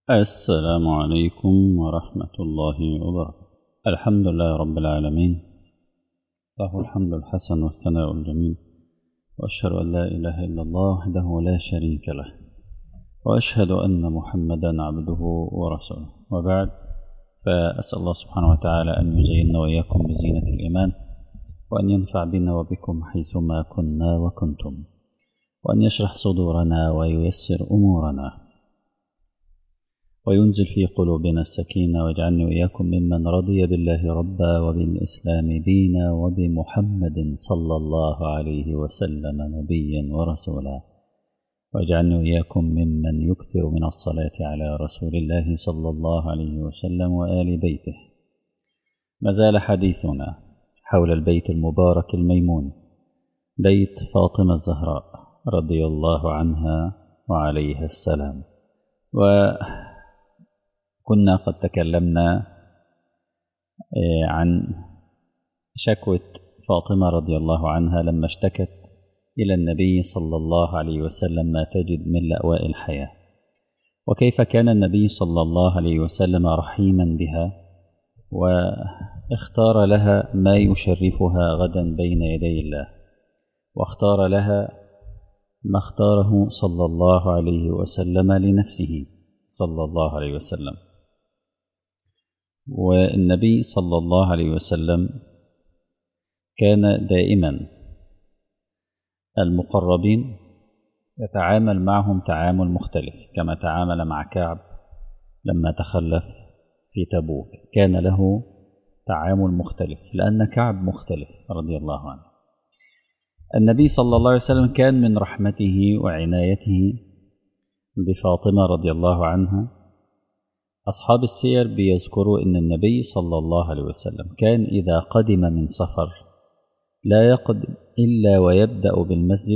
السلام عليكم ورحمة الله وبركاته الحمد لله رب العالمين له الحمد الحسن والثناء الجميل وأشهد أن لا إله إلا الله وحده لا شريك له وأشهد أن محمدا عبده ورسوله وبعد فأسأل الله سبحانه وتعالى أن يزيننا وإياكم بزينة الإيمان وأن ينفع بنا وبكم حيثما كنا وكنتم وأن يشرح صدورنا وييسر أمورنا وينزل في قلوبنا السكينة واجعلني وإياكم ممن رضي بالله ربا وبالإسلام دينا وبمحمد صلى الله عليه وسلم نبيا ورسولا واجعلني وإياكم ممن يكثر من الصلاة على رسول الله صلى الله عليه وسلم وآل بيته ما زال حديثنا حول البيت المبارك الميمون بيت فاطمة الزهراء رضي الله عنها وعليها السلام وكنا قد تكلمنا عن شكوى فاطمة رضي الله عنها لما اشتكت إلى النبي صلى الله عليه وسلم ما تجد من لأواء الحياة وكيف كان النبي صلى الله عليه وسلم رحيما بها واختار لها ما يشرفها غدا بين يدي الله واختار لها ما اختاره صلى الله عليه وسلم لنفسه صلى الله عليه وسلم والنبي صلى الله عليه وسلم كان دائما المقربين يتعامل معهم تعامل مختلف كما تعامل مع كعب لما تخلف في تبوك كان له تعامل مختلف لأن كعب مختلف رضي الله عنه النبي صلى الله عليه وسلم كان من رحمته وعنايته بفاطمة رضي الله عنها أصحاب السير بيذكروا أن النبي صلى الله عليه وسلم كان إذا قدم من سفر لا يقدم إلا ويبدأ بالمسجد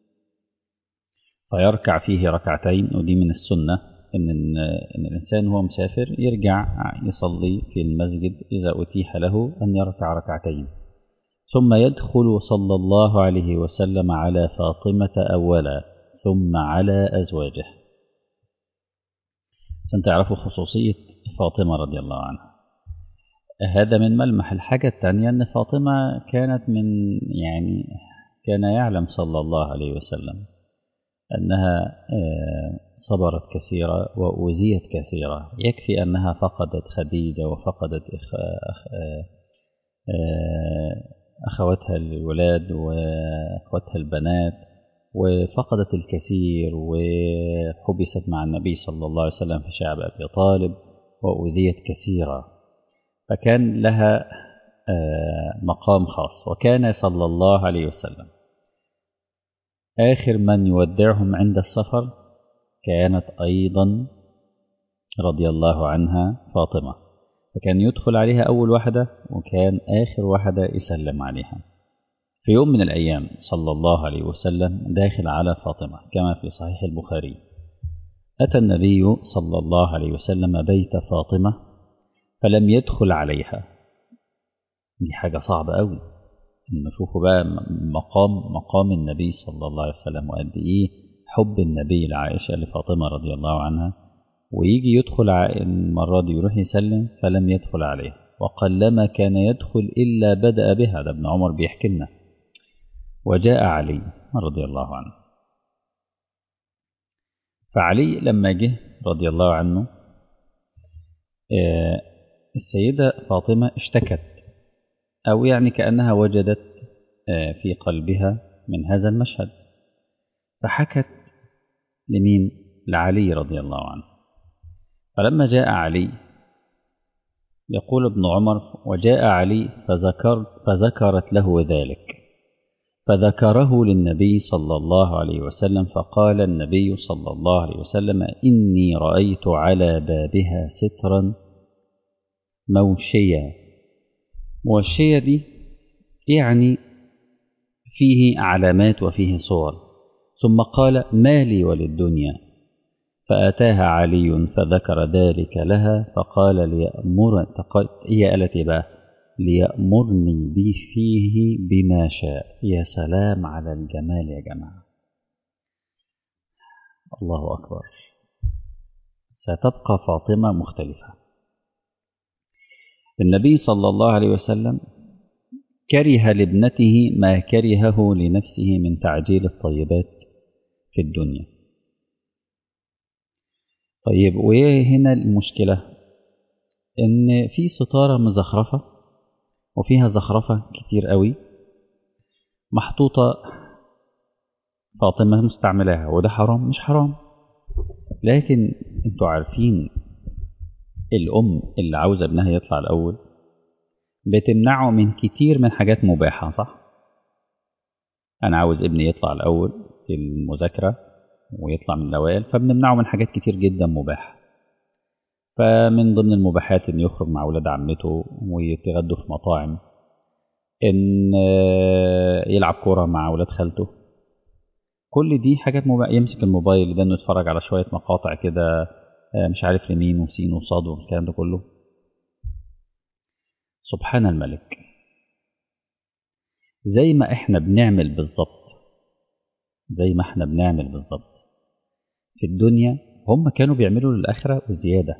فيركع فيه ركعتين ودي من السنة إن, إن الإنسان هو مسافر يرجع يصلي في المسجد إذا أتيح له أن يركع ركعتين ثم يدخل صلى الله عليه وسلم على فاطمة أولا ثم على أزواجه عشان تعرفوا خصوصية فاطمة رضي الله عنها هذا من ملمح الحاجة الثانية أن فاطمة كانت من يعني كان يعلم صلى الله عليه وسلم أنها صبرت كثيرا وأوذيت كثيرا يكفي أنها فقدت خديجة وفقدت أخواتها الولاد وأخواتها البنات وفقدت الكثير وحبست مع النبي صلى الله عليه وسلم في شعب أبي طالب وأوذيت كثيرا فكان لها مقام خاص وكان صلى الله عليه وسلم آخر من يودعهم عند السفر كانت أيضا رضي الله عنها فاطمة فكان يدخل عليها أول واحدة وكان آخر واحدة يسلم عليها في يوم من الأيام صلى الله عليه وسلم داخل على فاطمة كما في صحيح البخاري أتى النبي صلى الله عليه وسلم بيت فاطمة فلم يدخل عليها دي حاجة صعبة قوي نشوفوا بقى مقام مقام النبي صلى الله عليه وسلم وقد إيه حب النبي لعائشة لفاطمة رضي الله عنها ويجي يدخل المرة دي يروح يسلم فلم يدخل عليها وقلما كان يدخل إلا بدأ بها ده ابن عمر بيحكي لنا وجاء علي رضي الله عنه فعلي لما جه رضي الله عنه السيدة فاطمة اشتكت أو يعني كأنها وجدت في قلبها من هذا المشهد فحكت لمين لعلي رضي الله عنه فلما جاء علي يقول ابن عمر وجاء علي فذكر فذكرت له ذلك فذكره للنبي صلى الله عليه وسلم فقال النبي صلى الله عليه وسلم إني رأيت على بابها سترا موشيا موشيا دي يعني فيه علامات وفيه صور ثم قال ما لي وللدنيا فأتاها علي فذكر ذلك لها فقال ليأمر هي قالت بقى ليأمرني بي فيه بما شاء يا سلام على الجمال يا جماعة الله أكبر ستبقى فاطمة مختلفة النبي صلى الله عليه وسلم كره لابنته ما كرهه لنفسه من تعجيل الطيبات في الدنيا طيب وايه هنا المشكلة ان في ستارة مزخرفة وفيها زخرفة كتير قوي محطوطة فاطمة مستعملاها وده حرام مش حرام لكن انتوا عارفين الأم اللي عاوزة ابنها يطلع الأول بتمنعه من كتير من حاجات مباحة صح؟ أنا عاوز ابني يطلع الأول في المذاكرة ويطلع من الأوائل فبنمنعه من حاجات كتير جدا مباحة فمن ضمن المباحات إن يخرج مع ولاد عمته ويتغدوا في مطاعم إن يلعب كورة مع ولاد خالته كل دي حاجات مباحة يمسك الموبايل ده إنه يتفرج على شوية مقاطع كده مش عارف لمين وسين وصاد والكلام ده كله سبحان الملك زي ما احنا بنعمل بالظبط زي ما احنا بنعمل بالظبط في الدنيا هم كانوا بيعملوا للآخرة وزيادة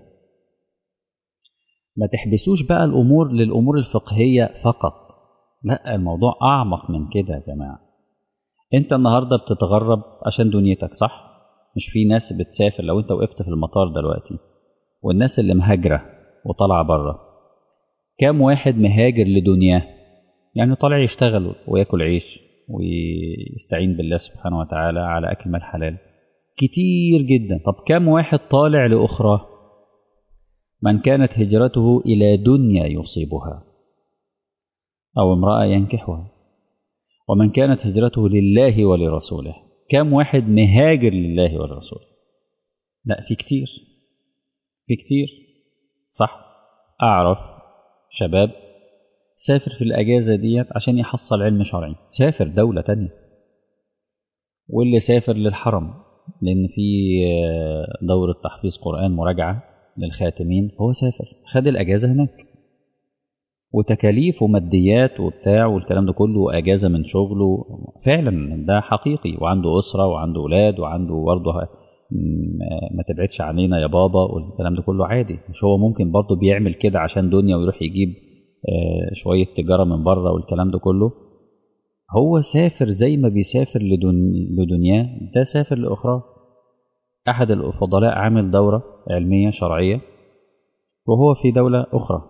ما تحبسوش بقى الأمور للأمور الفقهية فقط لا الموضوع أعمق من كده يا جماعة أنت النهاردة بتتغرب عشان دنيتك صح؟ مش في ناس بتسافر لو أنت وقفت في المطار دلوقتي والناس اللي مهاجرة وطالعة بره كام واحد مهاجر لدنياه يعني طالع يشتغل وياكل عيش ويستعين بالله سبحانه وتعالى على أكل مال حلال كتير جدا طب كام واحد طالع لأخرى من كانت هجرته إلى دنيا يصيبها أو امرأة ينكحها ومن كانت هجرته لله ولرسوله كام واحد مهاجر لله ولرسوله لا في كتير في كتير صح أعرف شباب سافر في الأجازة ديت عشان يحصل علم شرعي سافر دولة تانية واللي سافر للحرم لأن في دورة تحفيظ قرآن مراجعة للخاتمين هو سافر خد الأجازة هناك وتكاليف وماديات وبتاع والكلام ده كله أجازة من شغله فعلا ده حقيقي وعنده أسرة وعنده أولاد وعنده برضه ما تبعدش عنينا يا بابا والكلام ده كله عادي مش هو ممكن برضه بيعمل كده عشان دنيا ويروح يجيب شوية تجارة من بره والكلام ده كله هو سافر زي ما بيسافر لدن... لدنياه ده سافر لأخرى أحد الفضلاء عامل دورة علمية شرعية وهو في دولة أخرى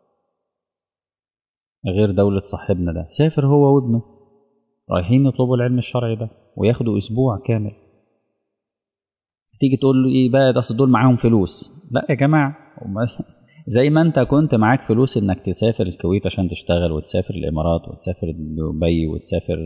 غير دولة صاحبنا ده سافر هو وابنه رايحين يطلبوا العلم الشرعي ده وياخدوا أسبوع كامل تيجي تقول له إيه بقى ده دول معاهم فلوس لا يا جماعة زي ما انت كنت معاك فلوس انك تسافر الكويت عشان تشتغل وتسافر الامارات وتسافر دبي وتسافر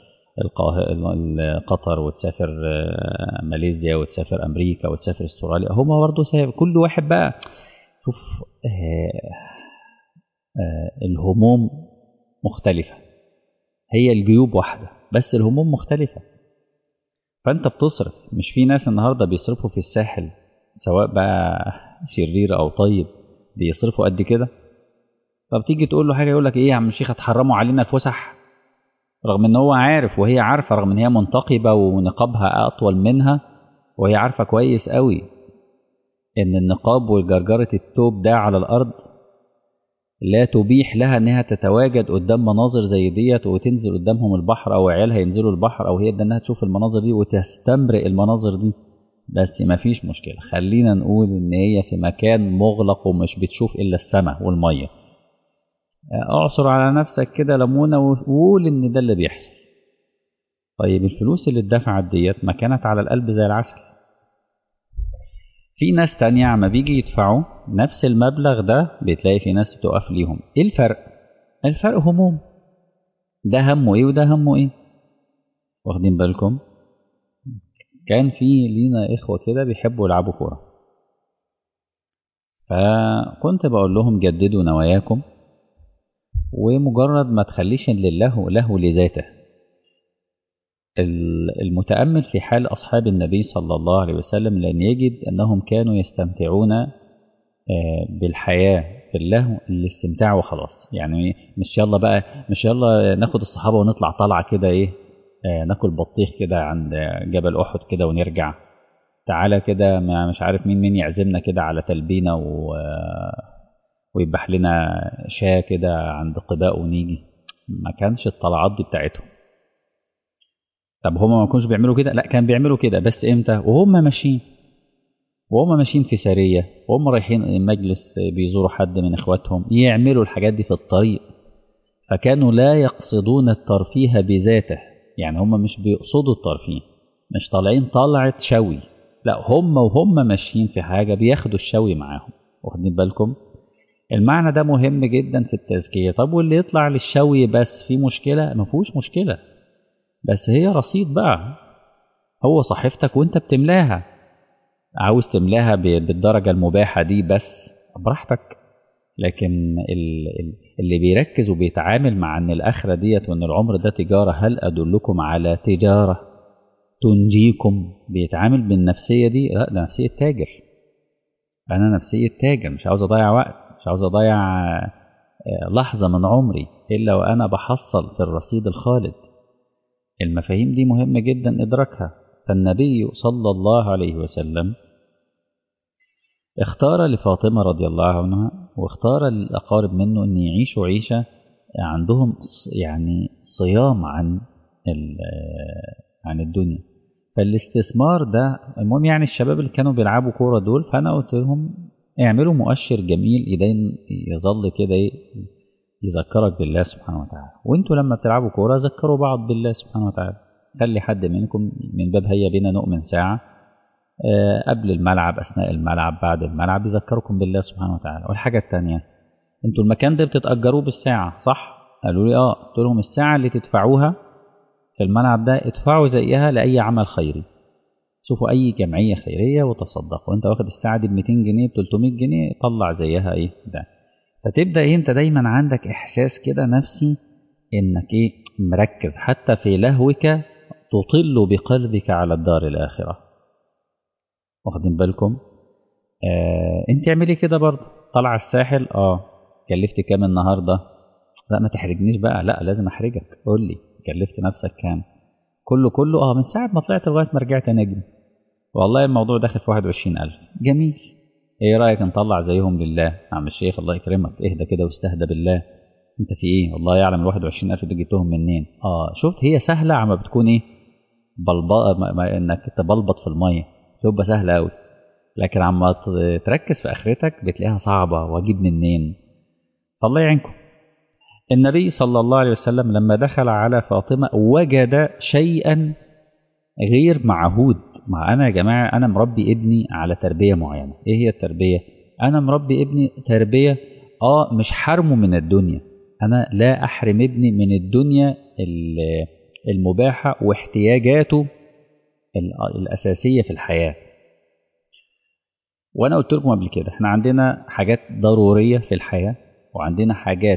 قطر وتسافر ماليزيا وتسافر امريكا وتسافر استراليا هما برضه سافر كل واحد بقى شوف آه آه الهموم مختلفة هي الجيوب واحدة بس الهموم مختلفة فانت بتصرف مش في ناس النهاردة بيصرفوا في الساحل سواء بقى شرير او طيب بيصرفوا قد كده طب تيجي تقول له حاجه يقول لك ايه يا عم الشيخ هتحرموا علينا الفسح رغم ان هو عارف وهي عارفه رغم ان هي منتقبه ونقابها اطول منها وهي عارفه كويس قوي ان النقاب وجرجره التوب ده على الارض لا تبيح لها انها تتواجد قدام مناظر زي ديت وتنزل قدامهم البحر او عيالها ينزلوا البحر او هي انها تشوف المناظر دي وتستمرئ المناظر دي بس ما فيش مشكلة خلينا نقول إن هي في مكان مغلق ومش بتشوف إلا السماء والمية اعصر على نفسك كده ليمونة وقول إن ده اللي بيحصل طيب الفلوس اللي اتدفعت ديت ما كانت على القلب زي العسل في ناس تانية عما بيجي يدفعوا نفس المبلغ ده بتلاقي في ناس بتقف ليهم ايه الفرق الفرق هموم ده همه ايه وده همه ايه واخدين بالكم كان في لينا إخوة كده بيحبوا يلعبوا كورة فكنت بقول لهم جددوا نواياكم ومجرد ما تخليش لله له لذاته المتأمل في حال أصحاب النبي صلى الله عليه وسلم لأن يجد أنهم كانوا يستمتعون بالحياة في اللهو الاستمتاع وخلاص يعني مش يلا بقى مش يلا ناخد الصحابة ونطلع طلعة كده إيه ناكل بطيخ كده عند جبل احد كده ونرجع تعالى كده ما مش عارف مين مين يعزمنا كده على تلبينه و... ويذبح لنا شاة كده عند قباء ونيجي ما كانش الطلعات دي بتاعتهم طب هما ما كانوش بيعملوا كده لا كان بيعملوا كده بس امتى وهم ماشيين وهم ماشيين في سريه وهم رايحين مجلس بيزوروا حد من اخواتهم يعملوا الحاجات دي في الطريق فكانوا لا يقصدون الترفيه بذاته يعني هم مش بيقصدوا الترفيه مش طالعين طلعت شوي لا هم وهم ماشيين في حاجه بياخدوا الشوي معاهم واخدين بالكم المعنى ده مهم جدا في التزكيه طب واللي يطلع للشوي بس في مشكله ما فيهوش مشكله بس هي رصيد بقى هو صحيفتك وانت بتملاها عاوز تملاها بالدرجة المباحة دي بس براحتك لكن اللي بيركز وبيتعامل مع ان الاخرة ديت وان العمر ده تجارة هل ادلكم على تجارة تنجيكم بيتعامل بالنفسية دي لا ده نفسية تاجر انا نفسية تاجر مش عاوز اضيع وقت مش عاوز اضيع لحظة من عمري الا وانا بحصل في الرصيد الخالد المفاهيم دي مهمة جدا إدراكها فالنبي صلى الله عليه وسلم اختار لفاطمة رضي الله عنها واختار الأقارب منه أن يعيشوا عيشة عندهم يعني صيام عن عن الدنيا فالاستثمار ده المهم يعني الشباب اللي كانوا بيلعبوا كورة دول فأنا قلت لهم اعملوا مؤشر جميل إيدين يظل كده يذكرك بالله سبحانه وتعالى وانتوا لما بتلعبوا كورة ذكروا بعض بالله سبحانه وتعالى خلي حد منكم من باب هيا بنا نؤمن ساعة قبل الملعب أثناء الملعب بعد الملعب يذكركم بالله سبحانه وتعالى والحاجة الثانية انتوا المكان ده بتتأجروه بالساعة صح؟ قالوا لي اه قلت لهم الساعة اللي تدفعوها في الملعب ده ادفعوا زيها لأي عمل خيري شوفوا أي جمعية خيرية وتصدقوا وانت واخد الساعة دي ب 200 جنيه ب 300 جنيه طلع زيها ايه ده فتبدا ايه انت دايما عندك احساس كده نفسي انك ايه مركز حتى في لهوك تطل بقلبك على الدار الاخره واخدين بالكم آه انت اعملي كده برضه طالعه الساحل اه كلفت كام النهارده لا ما تحرجنيش بقى لا لازم احرجك قول لي كلفت نفسك كام كله كله اه من ساعه ما طلعت لغايه ما رجعت نجم والله الموضوع داخل في 21000 جميل ايه رايك نطلع زيهم لله عم الشيخ الله يكرمك اهدى كده واستهدى بالله انت في ايه والله يعلم ال 21000 دول جبتهم منين اه شفت هي سهله عم بتكون ايه بلبط انك تبلبط في الميه تبقى سهله قوي لكن عم تركز في اخرتك بتلاقيها صعبه واجيب منين فالله يعينكم النبي صلى الله عليه وسلم لما دخل على فاطمه وجد شيئا غير معهود ما انا يا جماعه انا مربي ابني على تربيه معينه ايه هي التربيه انا مربي ابني تربيه اه مش حرمه من الدنيا انا لا احرم ابني من الدنيا المباحه واحتياجاته الاساسيه في الحياه وانا قلت لكم قبل كده احنا عندنا حاجات ضروريه في الحياه وعندنا حاجات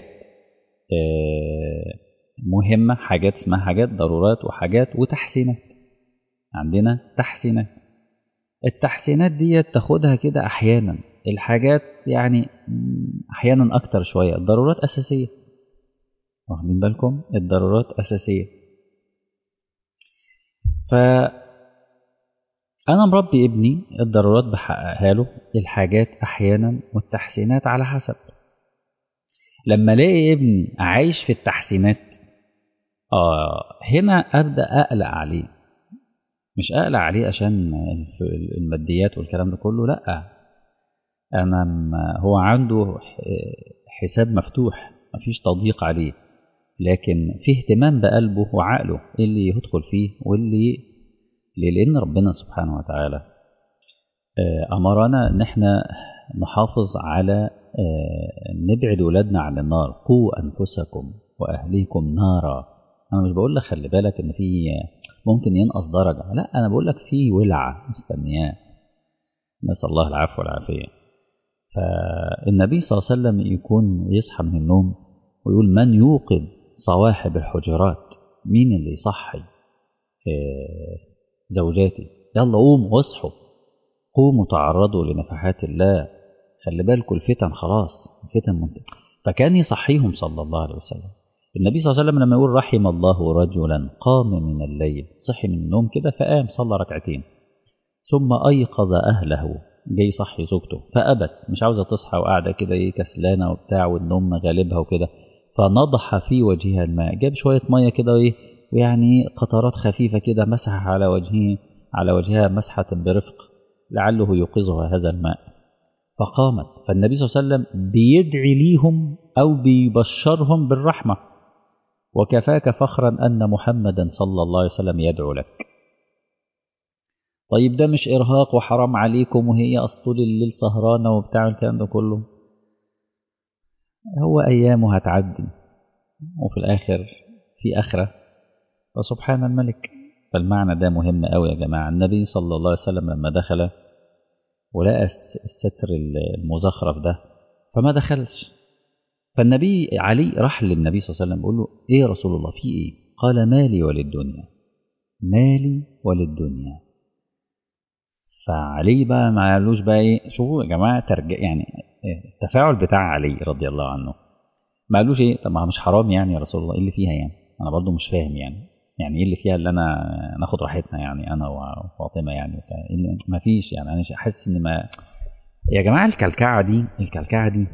مهمه حاجات اسمها حاجات ضرورات وحاجات وتحسينات عندنا تحسينات التحسينات دي تاخدها كده احيانا الحاجات يعني احيانا اكتر شويه الضرورات اساسيه واخدين بالكم الضرورات اساسيه ف انا مربي ابني الضرورات بحققها له الحاجات احيانا والتحسينات على حسب لما الاقي ابني عايش في التحسينات اه هنا ابدا اقلق عليه مش اقلق عليه عشان الماديات والكلام ده كله لا انا هو عنده حساب مفتوح مفيش تضييق عليه لكن في اهتمام بقلبه وعقله ايه اللي يدخل فيه واللي لان ربنا سبحانه وتعالى امرنا ان احنا نحافظ على نبعد ولادنا عن النار قوا انفسكم واهليكم نارا انا مش بقول لك خلي بالك ان في ممكن ينقص درجه لا انا بقول لك في ولعه مستنياه نسال الله العفو والعافيه فالنبي صلى الله عليه وسلم يكون يصحى من النوم ويقول من يوقظ صواحب الحجرات مين اللي يصحي زوجاتي يلا قوموا واصحوا قوموا تعرضوا لنفحات الله خلي بالكم الفتن خلاص الفتن منتهى فكان يصحيهم صلى الله عليه وسلم النبي صلى الله عليه وسلم لما يقول رحم الله رجلا قام من الليل صحي من النوم كده فقام صلى ركعتين ثم أيقظ أهله جاي صحي زوجته فأبت مش عاوزة تصحى وقاعدة كده ايه كسلانة وبتاع والنوم غالبها وكده فنضح في وجهها الماء جاب شوية مية كده ايه ويعني قطرات خفيفة كده مسح على وجهه على وجهها مسحة برفق لعله يوقظها هذا الماء فقامت فالنبي صلى الله عليه وسلم بيدعي ليهم أو بيبشرهم بالرحمة وكفاك فخرا أن محمدا صلى الله عليه وسلم يدعو لك طيب ده مش إرهاق وحرام عليكم وهي أسطول الليل سهرانة وبتاع الكلام ده كله هو أيامه هتعدي وفي الآخر في آخرة فسبحان الملك فالمعنى ده مهم قوي يا جماعة النبي صلى الله عليه وسلم لما دخل ولقى الستر المزخرف ده فما دخلش فالنبي علي راح للنبي صلى الله عليه وسلم بيقول له ايه يا رسول الله في ايه قال مالي وللدنيا مالي وللدنيا فعلي بقى ما قالوش بقى ايه شوفوا يا جماعه ترجع يعني التفاعل بتاع علي رضي الله عنه ما قالوش ايه طب ما مش حرام يعني يا رسول الله ايه اللي فيها يعني انا برضو مش فاهم يعني يعني ايه اللي فيها اللي انا ناخد راحتنا يعني انا وفاطمه يعني وبتاع ما فيش يعني انا حاسس ان ما يا جماعه الكلكعه دي الكلكعه دي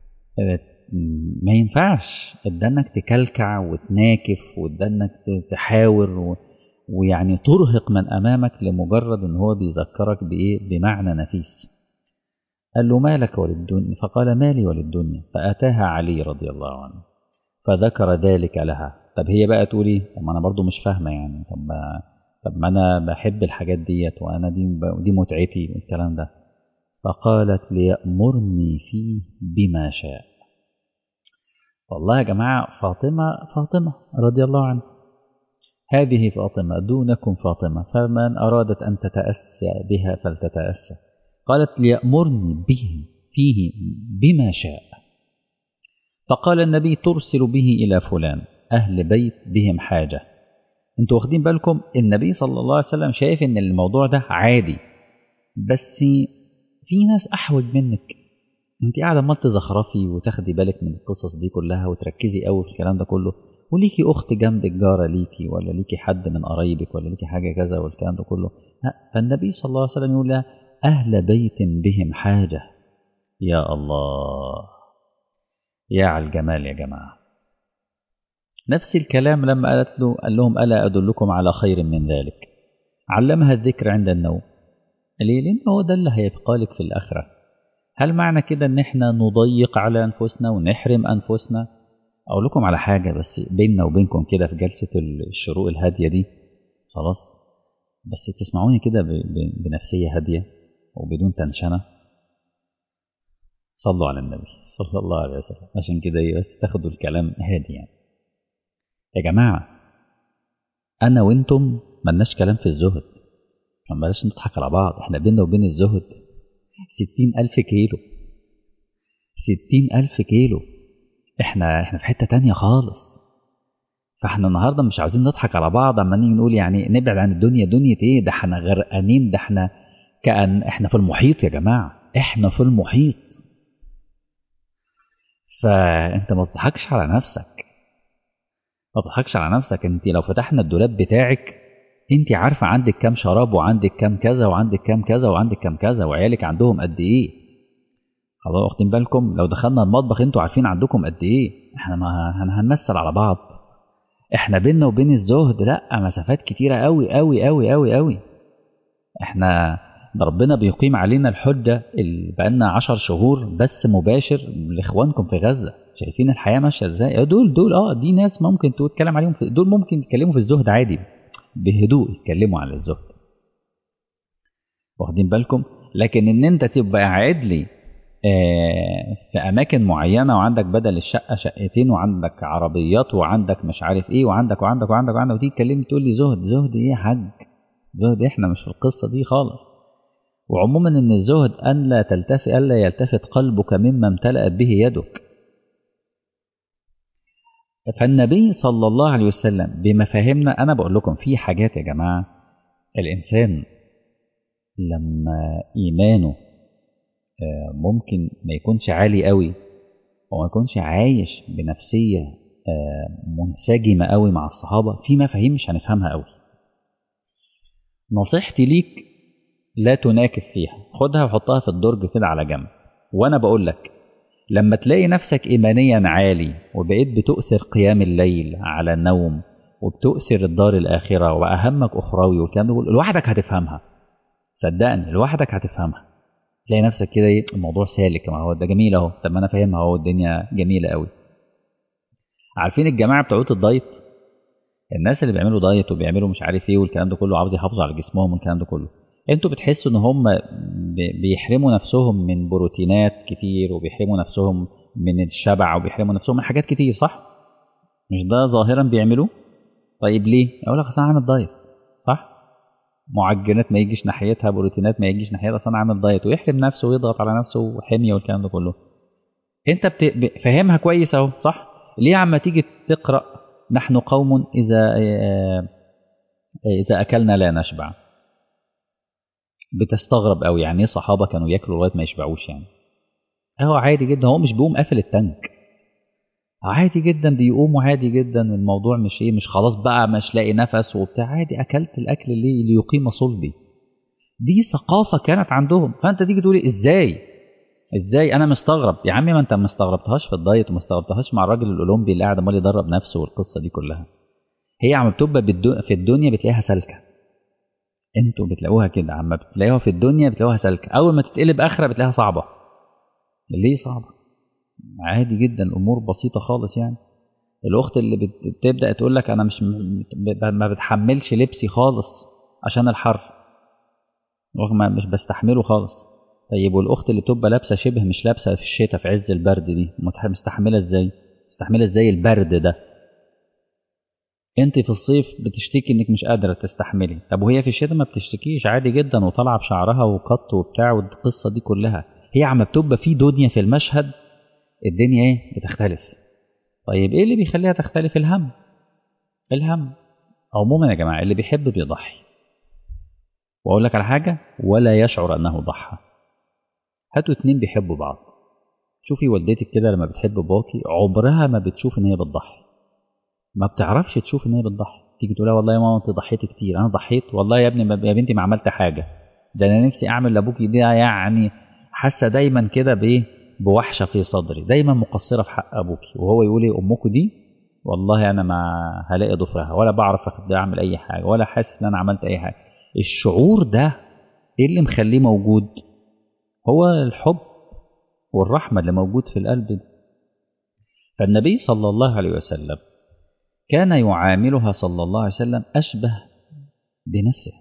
ما ينفعش ده انك تكلكع وتناكف وده انك تحاور و... ويعني ترهق من امامك لمجرد ان هو بيذكرك بايه بمعنى نفيس قال له مالك وللدنيا فقال مالي وللدنيا فاتاها علي رضي الله عنه فذكر ذلك لها طب هي بقى تقول ايه طب ما انا برضو مش فاهمه يعني طب ما طب ما انا بحب الحاجات ديت وانا دي دي متعتي والكلام ده فقالت ليأمرني فيه بما شاء والله يا جماعة فاطمة فاطمة رضي الله عنها هذه فاطمة دونكم فاطمة فمن أرادت أن تتأسى بها فلتتأسى قالت ليأمرني به فيه بما شاء فقال النبي ترسل به إلى فلان أهل بيت بهم حاجة انتوا واخدين بالكم النبي صلى الله عليه وسلم شايف ان الموضوع ده عادي بس في ناس أحوج منك انت قاعده عمال تزخرفي وتاخدي بالك من القصص دي كلها وتركزي قوي في الكلام ده كله وليكي اخت جنبك جاره ليكي ولا ليكي حد من قرايبك ولا ليكي حاجه كذا والكلام ده كله لا فالنبي صلى الله عليه وسلم يقول لها اهل بيت بهم حاجه يا الله يا على الجمال يا جماعه نفس الكلام لما قالت له قال لهم الا ادلكم على خير من ذلك علمها الذكر عند النوم ليه لان هو ده اللي هيبقى لك في الاخره هل معنى كده ان احنا نضيق على انفسنا ونحرم انفسنا اقول لكم على حاجه بس بيننا وبينكم كده في جلسه الشروق الهاديه دي خلاص بس تسمعوني كده بنفسيه هاديه وبدون تنشنه صلوا على النبي صلى الله عليه وسلم عشان كده بس تاخدوا الكلام هادي يعني يا جماعه انا وانتم ملناش كلام في الزهد بلاش نضحك على بعض احنا بيننا وبين الزهد ستين ألف كيلو ستين ألف كيلو احنا احنا في حتة تانية خالص فاحنا النهاردة مش عاوزين نضحك على بعض اما نيجي نقول يعني نبعد عن الدنيا دنيا ايه ده احنا غرقانين ده احنا كأن احنا في المحيط يا جماعة احنا في المحيط فانت ما تضحكش على نفسك ما تضحكش على نفسك انت لو فتحنا الدولاب بتاعك انت عارفه عندك كام شراب وعندك كام كذا وعندك كام كذا وعندك كام كذا وعيالك عندهم قد ايه خلاص واخدين بالكم لو دخلنا المطبخ انتوا عارفين عندكم قد ايه احنا ما هنمثل على بعض احنا بيننا وبين الزهد لا مسافات كتيره قوي قوي قوي قوي قوي احنا ده ربنا بيقيم علينا الحجه اللي بقالنا عشر شهور بس مباشر لاخوانكم في غزه شايفين الحياه ماشيه ازاي دول دول اه دي ناس ممكن تتكلم عليهم في دول ممكن يتكلموا في الزهد عادي بهدوء يتكلموا عن الزهد واخدين بالكم لكن ان انت تبقى قاعد لي في اماكن معينه وعندك بدل الشقه شقتين وعندك عربيات وعندك مش عارف ايه وعندك وعندك وعندك وعندك وتيجي تكلمني تقول لي زهد زهد ايه يا حاج زهد احنا مش في القصه دي خالص وعموما ان الزهد ان لا تلتفت الا يلتفت قلبك مما امتلأت به يدك فالنبي صلى الله عليه وسلم بمفاهيمنا انا بقول لكم في حاجات يا جماعه الانسان لما ايمانه ممكن ما يكونش عالي قوي وما يكونش عايش بنفسيه منسجمه قوي مع الصحابه في مفاهيم مش هنفهمها قوي نصيحتي ليك لا تناكف فيها خدها وحطها في الدرج كده على جنب وانا بقول لك لما تلاقي نفسك ايمانيا عالي وبقيت بتؤثر قيام الليل على النوم وبتؤثر الدار الاخره واهمك اخروي والكلام ده كله لوحدك هتفهمها صدقني لوحدك هتفهمها تلاقي نفسك كده ايه الموضوع سالك ما هو ده جميل اهو طب ما انا فاهمها اهو الدنيا جميله قوي عارفين الجماعه بتوع الدايت الناس اللي بيعملوا دايت وبيعملوا مش عارف ايه والكلام ده كله عاوز يحافظوا على جسمهم والكلام ده كله انتوا بتحسوا ان هم بيحرموا نفسهم من بروتينات كتير وبيحرموا نفسهم من الشبع وبيحرموا نفسهم من حاجات كتير صح مش ده ظاهرا بيعملوه طيب ليه اقول لك اصل انا عامل دايت صح معجنات ما يجيش ناحيتها بروتينات ما يجيش ناحيتها اصل انا عامل دايت ويحرم نفسه ويضغط على نفسه وحميه والكلام ده كله انت بت... فاهمها كويس اهو صح ليه عما تيجي تقرا نحن قوم اذا اذا اكلنا لا نشبع بتستغرب قوي يعني ايه صحابه كانوا ياكلوا لغايه ما يشبعوش يعني هو عادي جدا هو مش بيقوم قافل التانك عادي جدا بيقوموا عادي جدا الموضوع مش ايه مش خلاص بقى مش لاقي نفس وبتاع عادي اكلت الاكل اللي ليقيم صلبي دي ثقافه كانت عندهم فانت تيجي تقولي ازاي ازاي انا مستغرب يا عمي ما انت ما استغربتهاش في الدايت وما استغربتهاش مع الراجل الاولمبي اللي قاعد عمال يدرب نفسه والقصه دي كلها هي عم بتبقى في الدنيا بتلاقيها سالكه انتوا بتلاقوها كده عم بتلاقوها في الدنيا بتلاقوها سالكه اول ما تتقلب اخره بتلاقيها صعبه ليه صعبه عادي جدا الامور بسيطه خالص يعني الاخت اللي بتبدا تقول لك انا مش ما بتحملش لبسي خالص عشان الحر مش بستحمله خالص طيب والاخت اللي بتبقى لابسه شبه مش لابسه في الشتاء في عز البرد دي مستحمله ازاي مستحمله ازاي البرد ده انت في الصيف بتشتكي انك مش قادره تستحملي طب وهي في الشتاء ما بتشتكيش عادي جدا وطالعه بشعرها وقط وبتاع والقصه دي كلها هي عم بتبقى في دنيا في المشهد الدنيا ايه بتختلف طيب ايه اللي بيخليها تختلف الهم الهم عموما يا جماعه اللي بيحب بيضحي واقول لك على حاجه ولا يشعر انه ضحى هاتوا اتنين بيحبوا بعض شوفي والدتك كده لما بتحب باباكي عمرها ما بتشوف ان هي بتضحي ما بتعرفش تشوف ان هي بتضحي تيجي تقول لها والله يا ماما انت ضحيتي كتير انا ضحيت والله يا ابني ما يا بنتي ما عملت حاجه ده انا نفسي اعمل لابوكي دي يعني حاسه دايما كده بايه بوحشه في صدري دايما مقصره في حق ابوكي وهو يقول ايه امكم دي والله انا ما هلاقي ضفرها ولا بعرف اعمل اي حاجه ولا حاسس ان انا عملت اي حاجه الشعور ده ايه اللي مخليه موجود هو الحب والرحمه اللي موجود في القلب ده فالنبي صلى الله عليه وسلم كان يعاملها صلى الله عليه وسلم أشبه بنفسه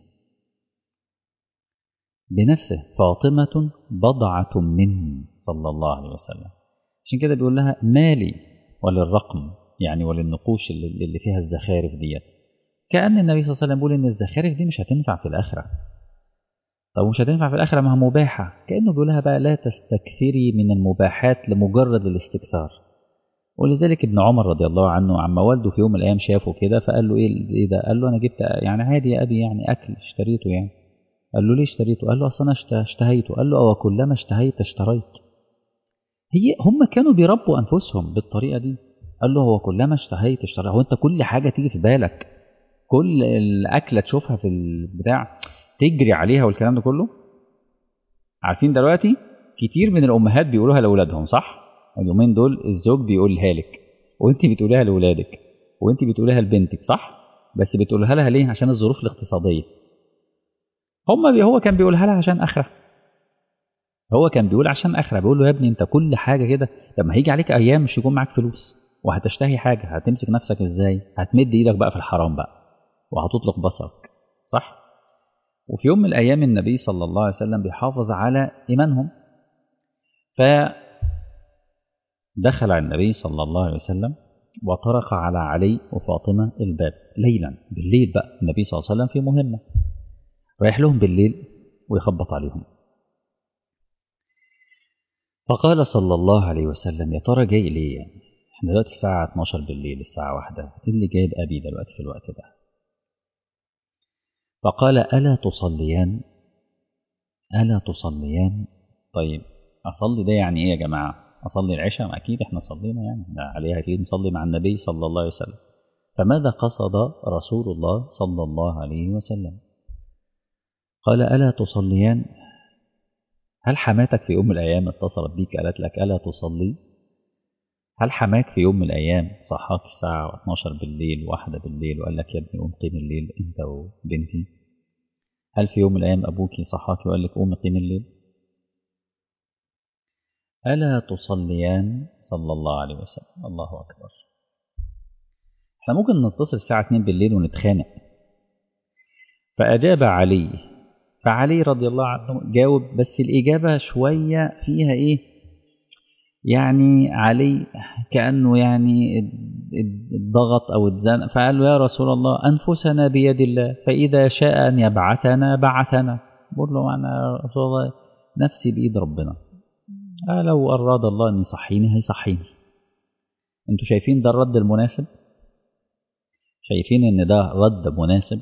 بنفسه فاطمة بضعة مني صلى الله عليه وسلم عشان كده بيقول لها مالي وللرقم يعني وللنقوش اللي, اللي فيها الزخارف ديت كأن النبي صلى الله عليه وسلم بيقول إن الزخارف دي مش هتنفع في الآخرة طب مش هتنفع في الآخرة ما هي مباحة كأنه بيقول لها بقى لا تستكثري من المباحات لمجرد الاستكثار ولذلك ابن عمر رضي الله عنه عما والده في يوم من الايام شافه كده فقال له ايه ايه ده؟ قال له انا جبت يعني عادي يا ابي يعني اكل اشتريته يعني. قال له ليه اشتريته؟ قال له اصل انا اشتهيته، قال له او كلما اشتهيت اشتريت. هي هم كانوا بيربوا انفسهم بالطريقه دي. قال له هو كلما اشتهيت اشتريت، هو انت كل حاجه تيجي في بالك كل الاكله تشوفها في البتاع تجري عليها والكلام ده كله؟ عارفين دلوقتي كتير من الامهات بيقولوها لاولادهم صح؟ اليومين دول الزوج بيقولها لك وانت بتقوليها لاولادك وانت بتقوليها لبنتك صح بس بتقولها لها ليه عشان الظروف الاقتصاديه هم هو كان بيقولها لها عشان اخره هو كان بيقول عشان اخره بيقول له يا ابني انت كل حاجه كده لما هيجي عليك ايام مش يكون معاك فلوس وهتشتهي حاجه هتمسك نفسك ازاي هتمد ايدك بقى في الحرام بقى وهتطلق بصرك صح وفي يوم من الايام النبي صلى الله عليه وسلم بيحافظ على ايمانهم ف دخل على النبي صلى الله عليه وسلم وطرق على علي وفاطمة الباب ليلا بالليل بقى النبي صلى الله عليه وسلم في مهمة رايح لهم بالليل ويخبط عليهم فقال صلى الله عليه وسلم يا ترى جاي ليه يعني احنا دلوقتي الساعة 12 بالليل الساعة واحدة ايه اللي جايب أبي دلوقتي في الوقت ده فقال ألا تصليان ألا تصليان طيب أصلي ده يعني إيه يا جماعة أصلي العشاء أكيد إحنا صلينا يعني ده عليها أكيد نصلي مع النبي صلى الله عليه وسلم فماذا قصد رسول الله صلى الله عليه وسلم قال ألا تصليان هل حماتك في يوم من الأيام اتصلت بيك قالت لك ألا تصلي هل حماك في يوم من الأيام صحاك الساعة 12 بالليل واحدة بالليل وقال لك يا ابني قوم قيم الليل أنت وبنتي هل في يوم من الأيام أبوك صحاك وقال لك قوم قيم الليل ألا تصليان صلى الله عليه وسلم الله أكبر احنا ممكن نتصل الساعة 2 بالليل ونتخانق فأجاب علي فعلي رضي الله عنه جاوب بس الإجابة شوية فيها إيه يعني علي كأنه يعني اتضغط أو اتزنق فقال له يا رسول الله أنفسنا بيد الله فإذا شاء أن يبعثنا بعثنا بقول له أنا رسول الله نفسي بإيد ربنا آه لو أراد الله أن يصحيني هيصحيني أنتوا شايفين ده الرد المناسب شايفين ان ده رد مناسب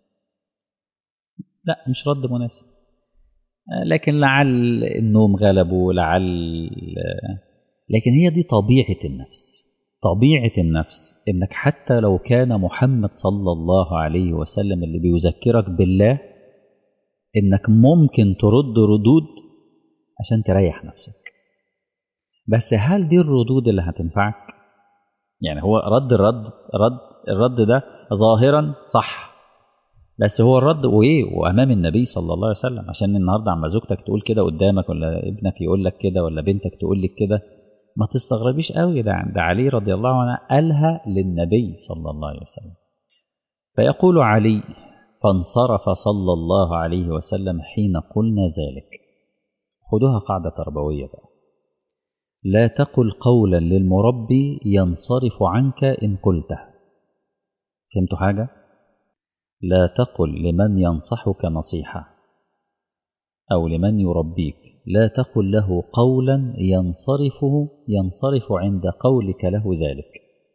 لا مش رد مناسب لكن لعل النوم غلبه لعل لكن هي دي طبيعة النفس طبيعة النفس انك حتى لو كان محمد صلى الله عليه وسلم اللي بيذكرك بالله انك ممكن ترد ردود عشان تريح نفسك بس هل دي الردود اللي هتنفعك يعني هو رد الرد رد الرد ده ظاهرا صح بس هو الرد وايه وامام النبي صلى الله عليه وسلم عشان النهارده عما زوجتك تقول كده قدامك ولا ابنك يقول لك كده ولا بنتك تقول لك كده ما تستغربيش قوي ده ده علي رضي الله عنه قالها للنبي صلى الله عليه وسلم فيقول علي فانصرف صلى الله عليه وسلم حين قلنا ذلك خدوها قاعدة تربوية بقى لا تقل قولا للمربي ينصرف عنك إن قلته فهمتوا حاجة؟ لا تقل لمن ينصحك نصيحة أو لمن يربيك لا تقل له قولا ينصرفه ينصرف عند قولك له ذلك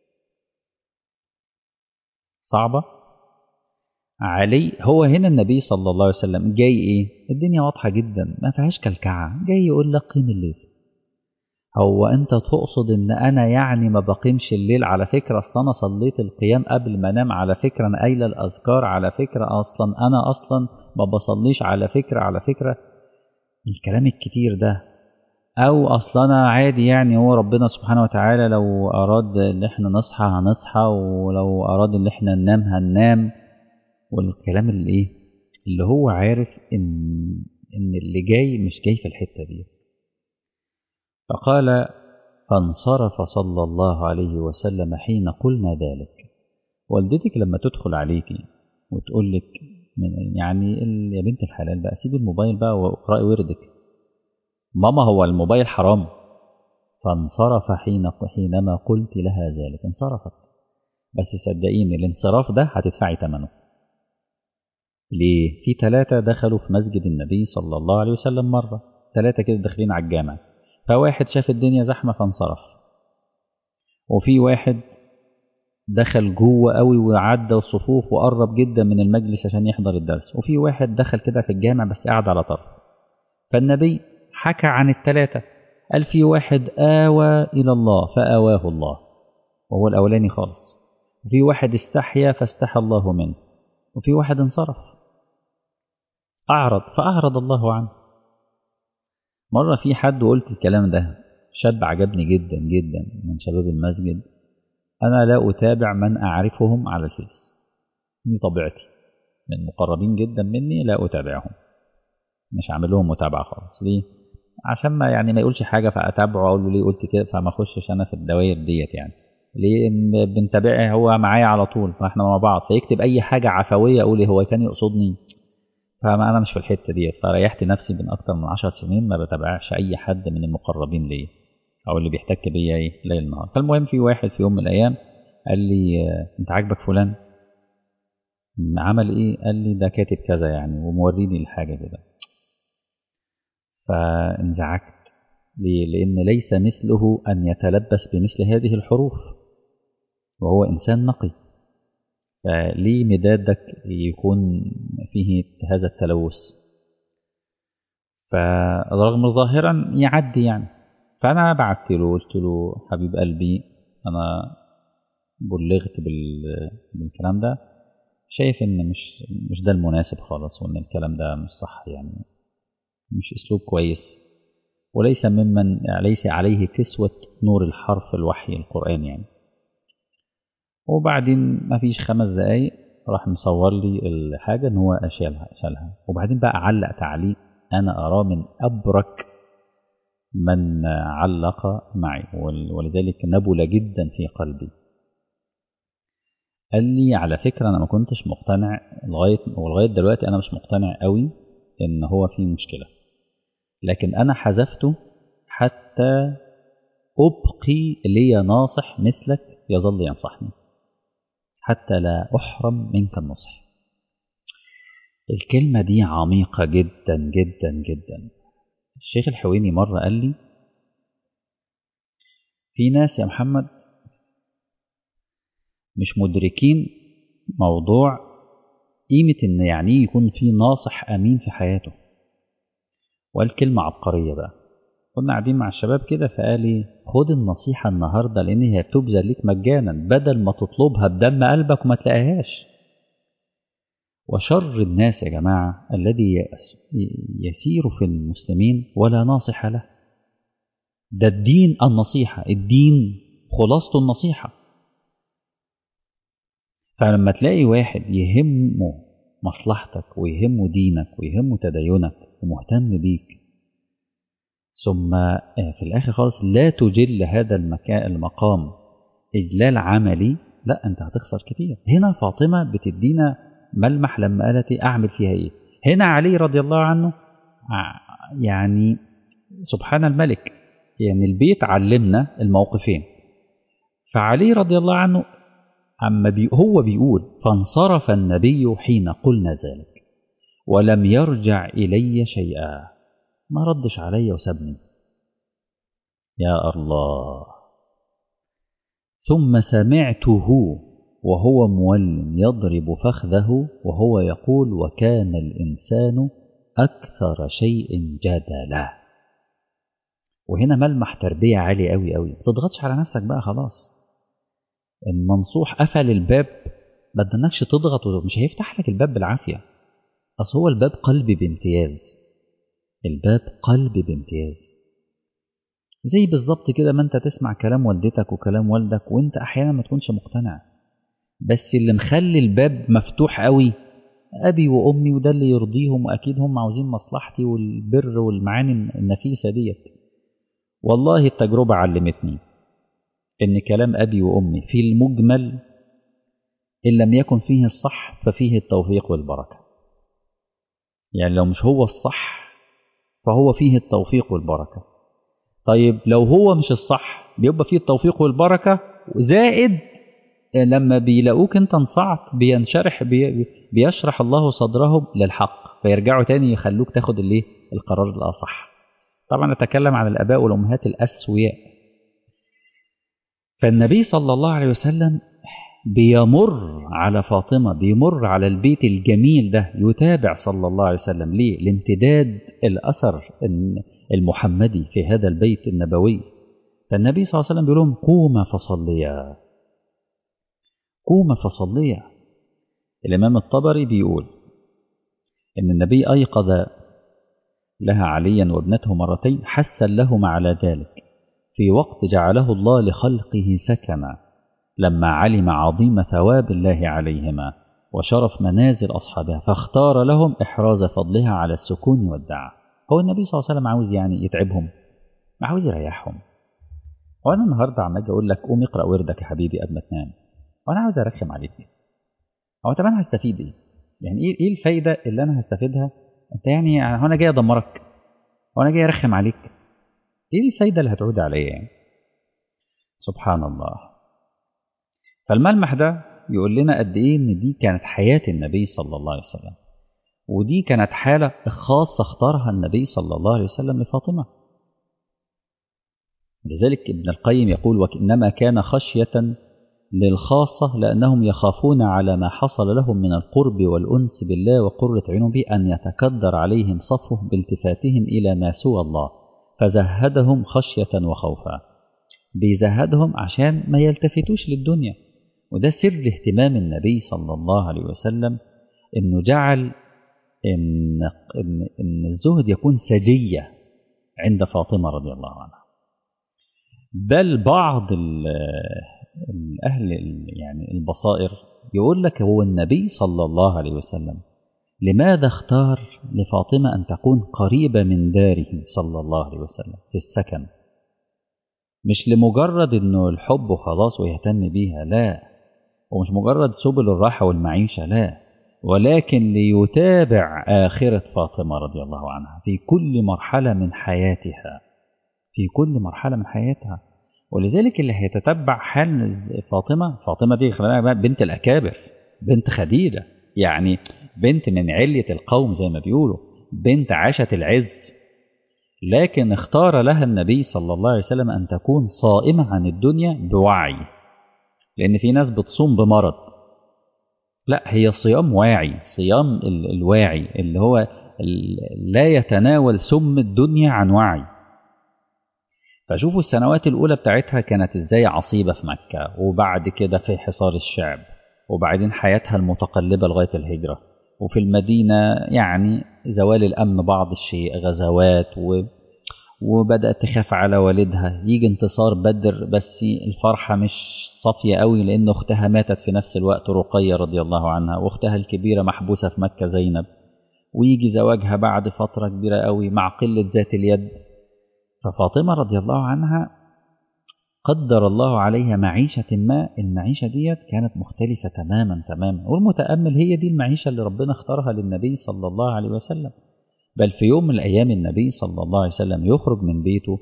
صعبة علي هو هنا النبي صلى الله عليه وسلم جاي ايه الدنيا واضحة جدا ما فيهاش كلكعة جاي يقول لك قيم الليل هو انت تقصد ان انا يعني ما بقيمش الليل على فكرة اصلا انا صليت القيام قبل ما انام على فكرة انا قايلة الاذكار على فكرة اصلا انا اصلا ما بصليش على فكرة على فكرة الكلام الكتير ده او اصلا انا عادي يعني هو ربنا سبحانه وتعالى لو اراد ان احنا نصحى هنصحى ولو اراد ان احنا ننام هننام والكلام اللي ايه اللي هو عارف ان ان اللي جاي مش جاي في الحتة دي فقال فانصرف صلى الله عليه وسلم حين قلنا ذلك والدتك لما تدخل عليكي وتقول لك يعني يا بنت الحلال بقى سيب الموبايل بقى واقرأي وردك ماما هو الموبايل حرام فانصرف حين حينما قلت لها ذلك انصرفت بس صدقيني الانصراف ده هتدفعي ثمنه ليه في ثلاثة دخلوا في مسجد النبي صلى الله عليه وسلم مرة ثلاثة كده داخلين على الجامع فواحد شاف الدنيا زحمة فانصرف وفي واحد دخل جوه قوي وعدى الصفوف وقرب جدا من المجلس عشان يحضر الدرس وفي واحد دخل كده في الجامع بس قاعد على طرف فالنبي حكى عن الثلاثة قال في واحد آوى إلى الله فآواه الله وهو الأولاني خالص وفي واحد استحيا فاستحى الله منه وفي واحد انصرف أعرض فأعرض الله عنه مرة في حد وقلت الكلام ده شاب عجبني جدا جدا من شباب المسجد أنا لا أتابع من أعرفهم على الفيس دي طبيعتي من مقربين جدا مني لا أتابعهم مش عامل لهم متابعة خالص ليه؟ عشان ما يعني ما يقولش حاجة فأتابعه أقول له ليه قلت كده فما أخشش أنا في الدوائر ديت يعني ليه بنتابعه هو معايا على طول فاحنا مع بعض فيكتب أي حاجة عفوية أقول هو كان يقصدني فما أنا مش في الحتة ديت فريحت نفسي من أكتر من عشر سنين ما بتابعش أي حد من المقربين ليا أو اللي بيحتك بيا إيه ليل نهار فالمهم في واحد في يوم من الأيام قال لي أنت عاجبك فلان عمل إيه قال لي ده كاتب كذا يعني وموريني الحاجة كده فانزعجت ليه؟ لأن ليس مثله أن يتلبس بمثل هذه الحروف وهو إنسان نقي فليه مدادك يكون فيه هذا التلوث فرغم ظاهرا يعدي يعني فأنا بعت له قلت له حبيب قلبي أنا بلغت بالكلام ده شايف ان مش مش ده المناسب خالص وان الكلام ده مش صح يعني مش اسلوب كويس وليس ممن ليس عليه كسوة نور الحرف الوحي القرآن يعني وبعدين ما فيش خمس دقايق راح مصور لي الحاجة ان هو اشالها اشالها وبعدين بقى علق تعليق انا اراه من ابرك من علق معي ولذلك نبل جدا في قلبي قال لي على فكرة أنا ما كنتش مقتنع لغاية ولغاية دلوقتي أنا مش مقتنع قوي إن هو في مشكلة لكن أنا حذفته حتى أبقي لي ناصح مثلك يظل ينصحني حتى لا أحرم منك النصح الكلمة دي عميقة جدا جدا جدا الشيخ الحويني مرة قال لي في ناس يا محمد مش مدركين موضوع قيمة إن يعني يكون في ناصح أمين في حياته وقال كلمة عبقرية بقى كنا قاعدين مع الشباب كده فقال لي خد النصيحة النهاردة لأن هي بتبذل ليك مجانا بدل ما تطلبها بدم قلبك وما تلاقيهاش وشر الناس يا جماعة الذي يسير في المسلمين ولا ناصح له ده الدين النصيحة الدين خلاصته النصيحة فلما تلاقي واحد يهمه مصلحتك ويهمه دينك ويهمه تدينك ومهتم بيك ثم في الآخر خالص لا تجل هذا المكان المقام إجلال عملي لا أنت هتخسر كتير هنا فاطمة بتدينا ملمح لما قالت أعمل فيها إيه هنا علي رضي الله عنه يعني سبحان الملك يعني البيت علمنا الموقفين فعلي رضي الله عنه أما بي هو بيقول فانصرف النبي حين قلنا ذلك ولم يرجع إلي شيئا ما ردش علي وسابني يا الله ثم سمعته وهو مول يضرب فخذه وهو يقول وكان الإنسان أكثر شيء جدلا وهنا ملمح تربية عالي قوي قوي ما تضغطش على نفسك بقى خلاص المنصوح قفل الباب ما بدنكش تضغط ومش هيفتح لك الباب بالعافية أصل هو الباب قلبي بامتياز الباب قلبي بامتياز زي بالظبط كده ما انت تسمع كلام والدتك وكلام والدك وانت احيانا ما تكونش مقتنع بس اللي مخلي الباب مفتوح قوي ابي وامي وده اللي يرضيهم واكيد هم عاوزين مصلحتي والبر والمعاني النفيسه ديت والله التجربه علمتني ان كلام ابي وامي في المجمل ان لم يكن فيه الصح ففيه التوفيق والبركه يعني لو مش هو الصح فهو فيه التوفيق والبركه طيب لو هو مش الصح بيبقى فيه التوفيق والبركه زائد لما بيلاقوك انت انصعت بينشرح بي بيشرح الله صدرهم للحق فيرجعوا تاني يخلوك تاخد الايه القرار الاصح طبعا اتكلم عن الاباء والامهات الاسوياء فالنبي صلى الله عليه وسلم بيمر على فاطمه بيمر على البيت الجميل ده يتابع صلى الله عليه وسلم ليه لامتداد الاثر المحمدي في هذا البيت النبوي فالنبي صلى الله عليه وسلم بيقول لهم قوما فصليا قوم فصليا الإمام الطبري بيقول إن النبي أيقظ لها عليا وابنته مرتين حثا لهما على ذلك في وقت جعله الله لخلقه سكنا لما علم عظيم ثواب الله عليهما وشرف منازل أصحابها فاختار لهم إحراز فضلها على السكون والدعاء هو النبي صلى الله عليه وسلم عاوز يعني يتعبهم عاوز يريحهم وأنا النهاردة عم أجي أقول لك قوم اقرأ وردك يا حبيبي قبل ما تنام وانا عاوز ارخم عليك هو طب انا هستفيد ايه يعني ايه ايه الفايده اللي انا هستفيدها انت يعني هو انا جاي ادمرك وانا جاي ارخم عليك ايه الفايده اللي هتعود عليا يعني سبحان الله فالملمح ده يقول لنا قد ايه ان دي كانت حياه النبي صلى الله عليه وسلم ودي كانت حاله خاصه اختارها النبي صلى الله عليه وسلم لفاطمه لذلك ابن القيم يقول وانما كان خشيه للخاصة لأنهم يخافون على ما حصل لهم من القرب والأنس بالله وقرة عينهم به أن يتكدر عليهم صفه بالتفاتهم إلى ما سوى الله فزهدهم خشية وخوفا بيزهدهم عشان ما يلتفتوش للدنيا وده سر اهتمام النبي صلى الله عليه وسلم انه جعل ان ان, إن الزهد يكون سجيه عند فاطمه رضي الله عنها بل بعض الاهل يعني البصائر يقول لك هو النبي صلى الله عليه وسلم لماذا اختار لفاطمه ان تكون قريبه من داره صلى الله عليه وسلم في السكن مش لمجرد انه الحب وخلاص ويهتم بيها لا ومش مجرد سبل الراحة والمعيشة لا ولكن ليتابع آخرة فاطمة رضي الله عنها في كل مرحلة من حياتها في كل مرحلة من حياتها ولذلك اللي هيتتبع حال فاطمة فاطمة دي خلينا بنت الأكابر بنت خديجة يعني بنت من علية القوم زي ما بيقولوا بنت عاشت العز لكن اختار لها النبي صلى الله عليه وسلم أن تكون صائمة عن الدنيا بوعي لأن في ناس بتصوم بمرض لا هي صيام واعي صيام الواعي اللي هو لا يتناول سم الدنيا عن وعي فشوفوا السنوات الأولى بتاعتها كانت ازاي عصيبة في مكة وبعد كده في حصار الشعب وبعدين حياتها المتقلبة لغاية الهجرة وفي المدينة يعني زوال الأمن بعض الشيء غزوات و... وبدأت تخاف على والدها يجي انتصار بدر بس الفرحة مش صافية قوي لأن أختها ماتت في نفس الوقت رقية رضي الله عنها وأختها الكبيرة محبوسة في مكة زينب ويجي زواجها بعد فترة كبيرة قوي مع قلة ذات اليد ففاطمة رضي الله عنها قدر الله عليها معيشة ما المعيشة ديت كانت مختلفة تماما تماما والمتأمل هي دي المعيشة اللي ربنا اختارها للنبي صلى الله عليه وسلم بل في يوم من الأيام النبي صلى الله عليه وسلم يخرج من بيته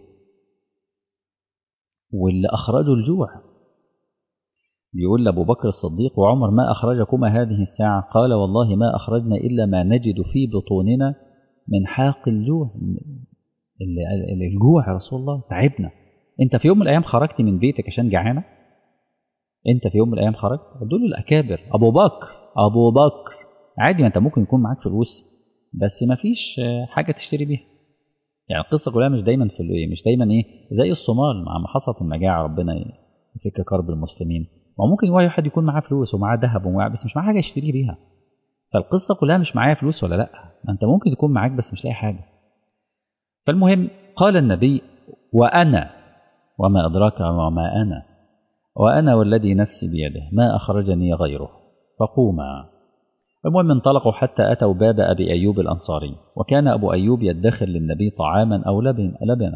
واللي أخرجه الجوع بيقول لأبو بكر الصديق وعمر ما أخرجكما هذه الساعة قال والله ما أخرجنا إلا ما نجد في بطوننا من حاق الجوع الجوع يا رسول الله تعبنا انت في يوم من الايام خرجت من بيتك عشان جعانه انت في يوم من الايام خرجت دول الاكابر ابو بكر ابو بكر عادي ما انت ممكن يكون معاك فلوس بس ما فيش حاجه تشتري بيها يعني القصه كلها مش دايما في الايه مش دايما ايه زي الصومال مع ما حصلت المجاعه ربنا يفك كرب المسلمين ما ممكن واحد يكون معاه فلوس ومعاه ذهب ومعاه بس مش معاه حاجه يشتري بيها فالقصه كلها مش معايا فلوس ولا لا ما انت ممكن يكون معاك بس مش لاقي حاجه فالمهم قال النبي وانا وما أدراك وما أنا وأنا والذي نفسي بيده ما أخرجني غيره فقوما المهم انطلقوا حتى أتوا باب أبي أيوب الأنصاري وكان أبو أيوب يدخر للنبي طعاما أو لبن لبنا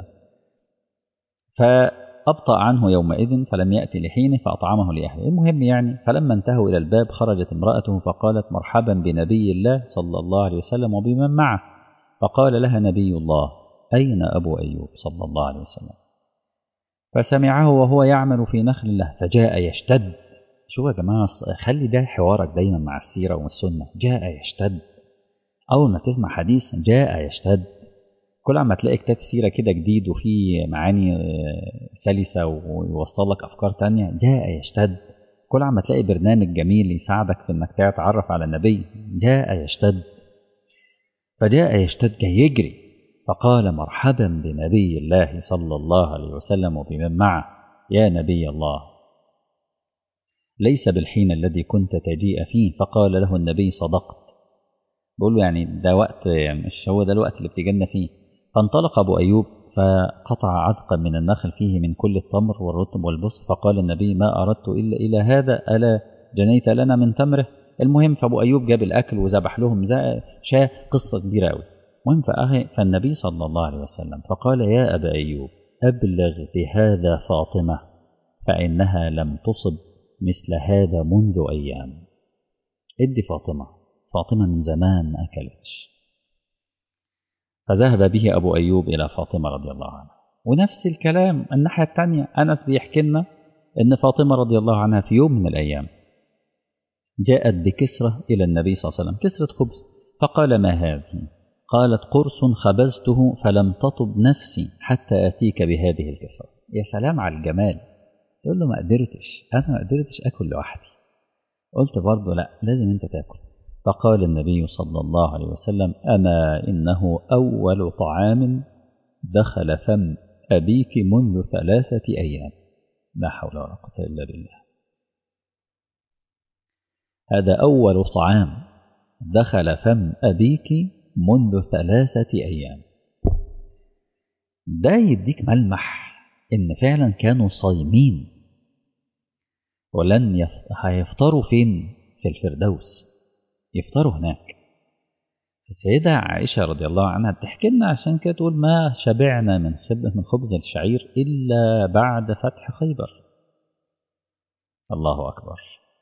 فأبطأ عنه يومئذ فلم يأتي لحينه فأطعمه لأهله المهم يعني فلما انتهوا إلى الباب خرجت امرأته فقالت مرحبا بنبي الله صلى الله عليه وسلم وبمن معه فقال لها نبي الله أين أبو أيوب صلى الله عليه وسلم فسمعه وهو يعمل في نخل له فجاء يشتد شوفوا يا جماعة خلي ده حوارك دايما مع السيرة والسنة جاء يشتد أول ما تسمع حديث جاء يشتد كل عما تلاقي كتاب سيرة كده جديد وفيه معاني سلسة ويوصل لك أفكار تانية جاء يشتد كل عما تلاقي برنامج جميل يساعدك في إنك تتعرف على النبي جاء يشتد فجاء يشتد جاي يجري فقال مرحبا بنبي الله صلى الله عليه وسلم وبمن معه يا نبي الله ليس بالحين الذي كنت تجيء فيه فقال له النبي صدقت بقول له يعني ده وقت مش هو ده الوقت اللي بتجينا فيه فانطلق أبو أيوب فقطع عذقا من النخل فيه من كل التمر والرطب والبصر فقال النبي ما أردت إلا إلى هذا ألا جنيت لنا من تمره المهم فأبو أيوب جاب الأكل وذبح لهم شاة قصة كبيرة أوي المهم فالنبي صلى الله عليه وسلم فقال يا أبا أيوب أبلغ بهذا فاطمة فإنها لم تصب مثل هذا منذ أيام ادي فاطمة فاطمة من زمان ما أكلتش فذهب به أبو أيوب إلى فاطمة رضي الله عنها ونفس الكلام الناحية الثانية أنس بيحكي لنا أن فاطمة رضي الله عنها في يوم من الأيام جاءت بكسرة إلى النبي صلى الله عليه وسلم كسرة خبز فقال ما هذه قالت قرص خبزته فلم تطب نفسي حتى أتيك بهذه الكسرة يا سلام على الجمال يقول له ما قدرتش أنا ما قدرتش أكل لوحدي قلت برضه لا لازم أنت تاكل فقال النبي صلى الله عليه وسلم أما إنه أول طعام دخل فم أبيك منذ ثلاثة أيام لا حول ولا قوة إلا بالله هذا أول طعام دخل فم أبيك منذ ثلاثة أيام ده يديك ملمح إن فعلا كانوا صايمين ولن يف... هيفطروا فين في الفردوس يفطروا هناك السيدة عائشة رضي الله عنها بتحكي لنا عشان كده تقول ما شبعنا من خبز من خبز الشعير إلا بعد فتح خيبر الله أكبر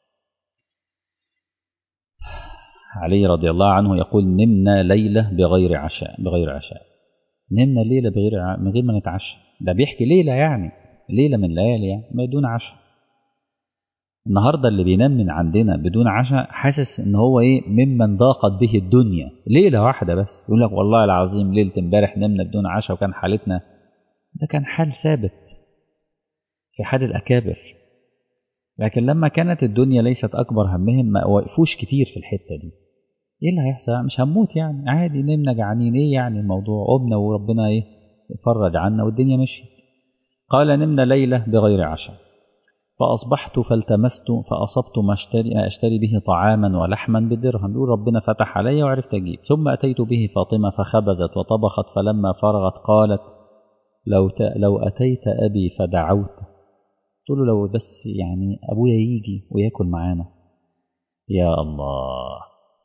علي رضي الله عنه يقول نمنا ليلة بغير عشاء بغير عشاء نمنا ليلة بغير ع... من غير ما نتعشى ده بيحكي ليلة يعني ليلة من الليالي يعني بدون عشاء النهارده اللي بينام من عندنا بدون عشاء حاسس ان هو ايه ممن ضاقت به الدنيا ليله واحده بس يقول لك والله العظيم ليله امبارح نمنا بدون عشاء وكان حالتنا ده كان حال ثابت في حال الاكابر لكن لما كانت الدنيا ليست اكبر همهم ما وقفوش كتير في الحته دي ايه اللي هيحصل مش هنموت يعني عادي نمنا جعانين ايه يعني الموضوع قمنا وربنا ايه فرج عنا والدنيا مشيت قال نمنا ليله بغير عشاء فأصبحت فالتمست فأصبت ما أشتري, أشتري به طعاما ولحما بدرهم يقول ربنا فتح علي وعرفت أجيب ثم أتيت به فاطمة فخبزت وطبخت فلما فرغت قالت لو, ت... لو أتيت أبي فدعوت قلت له لو بس يعني أبويا يجي ويأكل معانا يا الله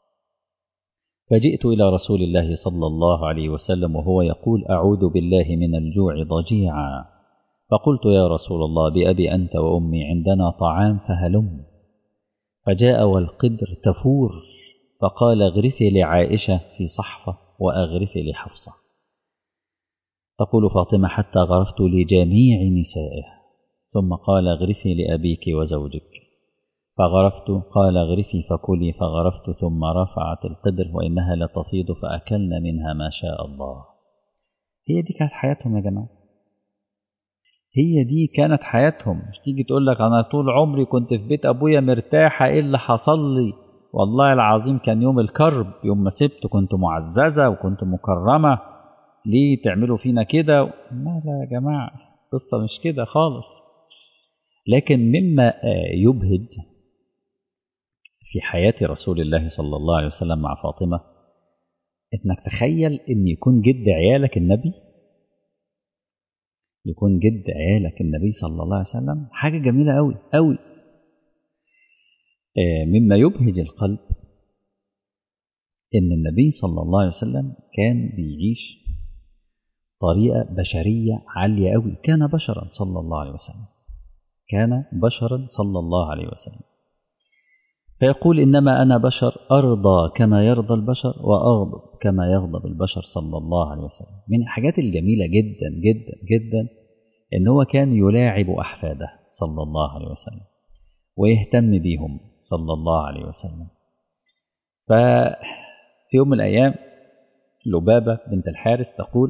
فجئت إلى رسول الله صلى الله عليه وسلم وهو يقول أعوذ بالله من الجوع ضجيعا فقلت يا رسول الله بأبي أنت وأمي عندنا طعام فهلم فجاء والقدر تفور فقال اغرفي لعائشة في صحفة وأغرفي لحفصة تقول فاطمة حتى غرفت لجميع نسائه ثم قال اغرفي لأبيك وزوجك فغرفت قال اغرفي فكلي فغرفت ثم رفعت القدر وإنها لتفيض فأكلنا منها ما شاء الله هي دي كانت حياتهم يا جماعة هي دي كانت حياتهم مش تيجي تقول لك انا طول عمري كنت في بيت ابويا مرتاحه ايه اللي حصل لي والله العظيم كان يوم الكرب يوم ما سبت كنت معززه وكنت مكرمه ليه تعملوا فينا كده لا لا يا جماعه قصه مش كده خالص لكن مما يبهج في حياه رسول الله صلى الله عليه وسلم مع فاطمه انك تخيل ان يكون جد عيالك النبي يكون جد عيالك النبي صلى الله عليه وسلم حاجة جميلة أوي أوي مما يبهج القلب إن النبي صلى الله عليه وسلم كان بيعيش طريقة بشرية عالية أوي كان بشرا صلى الله عليه وسلم كان بشرا صلى الله عليه وسلم فيقول إنما أنا بشر أرضى كما يرضى البشر وأغضب كما يغضب البشر صلى الله عليه وسلم من الحاجات الجميلة جدا جدا جدا إن هو كان يلاعب أحفاده صلى الله عليه وسلم ويهتم بيهم صلى الله عليه وسلم ففي يوم من الأيام لبابة بنت الحارث تقول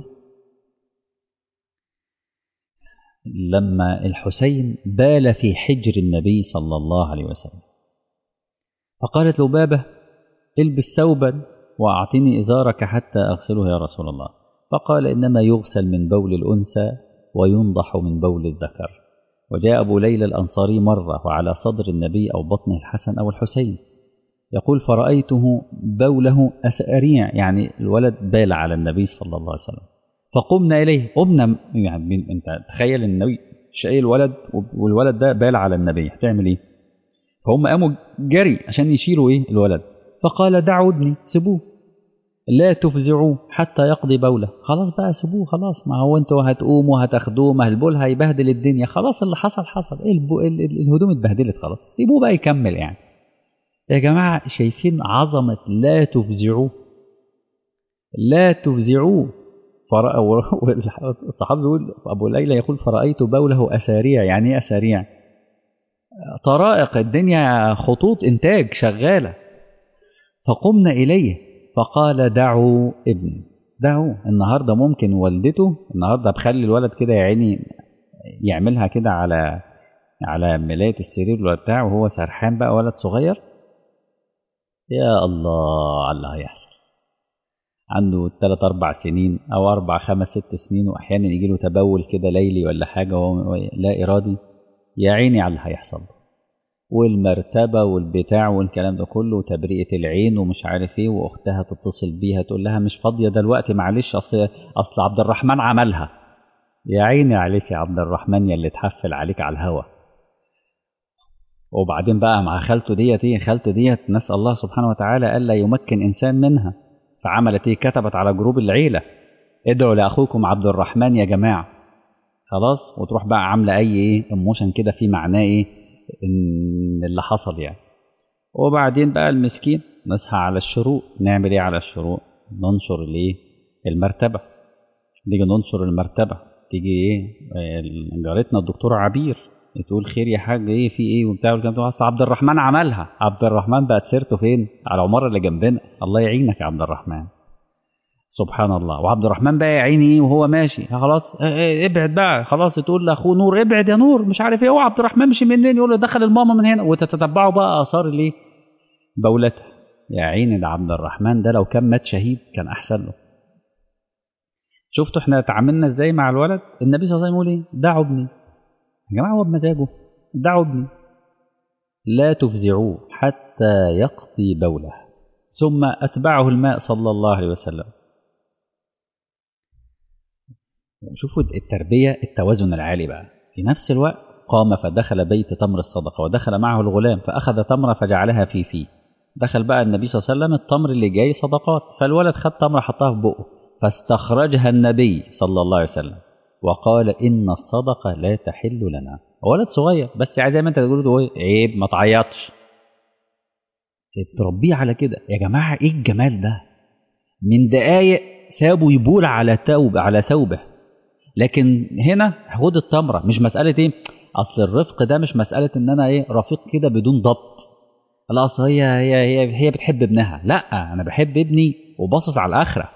لما الحسين بال في حجر النبي صلى الله عليه وسلم فقالت لبابة البس ثوبا وأعطني إزارك حتى أغسله يا رسول الله فقال إنما يغسل من بول الأنثى وينضح من بول الذكر وجاء أبو ليلى الأنصاري مرة وعلى صدر النبي أو بطن الحسن أو الحسين يقول فرأيته بوله أسأريع يعني الولد بال على النبي صلى الله عليه وسلم فقمنا إليه قمنا يعني أنت تخيل النبي شايل الولد والولد ده بال على النبي هتعمل إيه؟ فهم قاموا جري عشان يشيلوا إيه الولد فقال دعوا ابني سيبوه لا تفزعوه حتى يقضي بوله خلاص بقى سيبوه خلاص ما هو انتوا هتقوموا هتاخدوه ما البول هيبهدل الدنيا خلاص اللي حصل حصل ايه البو... ال... ال... الهدوم اتبهدلت خلاص سيبوه بقى يكمل يعني يا جماعة شايفين عظمة لا تفزعوه لا تفزعوه فرأى الصحابي يقول أبو ليلى يقول فرأيت بوله أساريع يعني ايه أساريع طرائق الدنيا خطوط إنتاج شغالة فقمنا إليه فقال دعوا ابني دعوا النهارده ممكن والدته النهارده بخلي الولد كده يا عيني يعملها كده على على ملاية السرير ولا بتاع وهو سرحان بقى ولد صغير يا الله على اللي هيحصل عنده ثلاث أربع سنين أو أربع خمس ست سنين وأحيانا يجي له تبول كده ليلي ولا حاجة وهو لا إرادي يا عيني على اللي هيحصل والمرتبة والبتاع والكلام ده كله وتبرئة العين ومش عارف ايه واختها تتصل بيها تقول لها مش فاضية دلوقتي معلش اصل اصل عبد الرحمن عملها يا عيني عليك يا عبد الرحمن يا اللي اتحفل عليك على الهوا وبعدين بقى مع خالته ديت ايه خالته ديت نسأل الله سبحانه وتعالى ألا يمكن إنسان منها فعملت ايه كتبت على جروب العيلة ادعوا لأخوكم عبد الرحمن يا جماعة خلاص وتروح بقى عاملة أي ايه ايموشن كده في معناه ايه إن اللي حصل يعني وبعدين بقى المسكين نصحى على الشروق نعمل ايه على الشروق ننشر الايه المرتبة نيجي ننشر المرتبة تيجي ايه جارتنا الدكتورة عبير تقول خير يا حاج ايه في ايه وبتاع والكلام ده اصل عبد الرحمن عملها عبد الرحمن بقت سيرته فين على العماره اللي جنبنا الله يعينك يا عبد الرحمن سبحان الله وعبد الرحمن بقى يا عيني ايه وهو ماشي خلاص اه ابعد بقى خلاص تقول لاخوه نور ابعد يا نور مش عارف ايه هو عبد الرحمن مشي منين يقول له دخل الماما من هنا وتتتبعوا بقى اثار الايه بولتها يا عيني ده عبد الرحمن ده لو كان مات شهيد كان احسن له شفتوا احنا تعاملنا ازاي مع الولد النبي صلى الله عليه وسلم يقول ايه دعوا ابني يا جماعه هو بمزاجه دعوا ابني لا تفزعوه حتى يقضي بوله ثم اتبعه الماء صلى الله عليه وسلم شوفوا التربيه التوازن العالي بقى في نفس الوقت قام فدخل بيت تمر الصدقه ودخل معه الغلام فاخذ تمره فجعلها في فيه دخل بقى النبي صلى الله عليه وسلم التمر اللي جاي صدقات فالولد خد تمره حطها في بقه فاستخرجها النبي صلى الله عليه وسلم وقال إن الصدقة لا تحل لنا ولد صغير بس زي ما انت تقول له عيب ما تعيطش تربيه على كده يا جماعة ايه الجمال ده من دقايق سابه يبول على توب على ثوبه لكن هنا خد التمرة مش مسألة ايه اصل الرفق ده مش مسألة ان انا ايه رفيق كده بدون ضبط لا اصل هي هي هي, هي بتحب ابنها لا انا بحب ابني وباصص على الاخره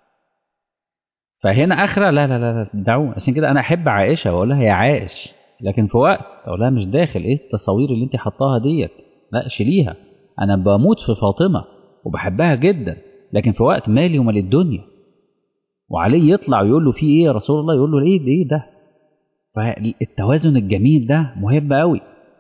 فهنا اخره لا لا لا دعوه عشان كده انا احب عائشه واقول لها يا عائش لكن في وقت اقول لها مش داخل ايه التصاوير اللي انت حطاها ديت لا شيليها انا بموت في فاطمه وبحبها جدا لكن في وقت مالي ومال الدنيا وعليه يطلع ويقول له في ايه يا رسول الله يقول له ايه ده ايه ده فالتوازن الجميل ده مهم قوي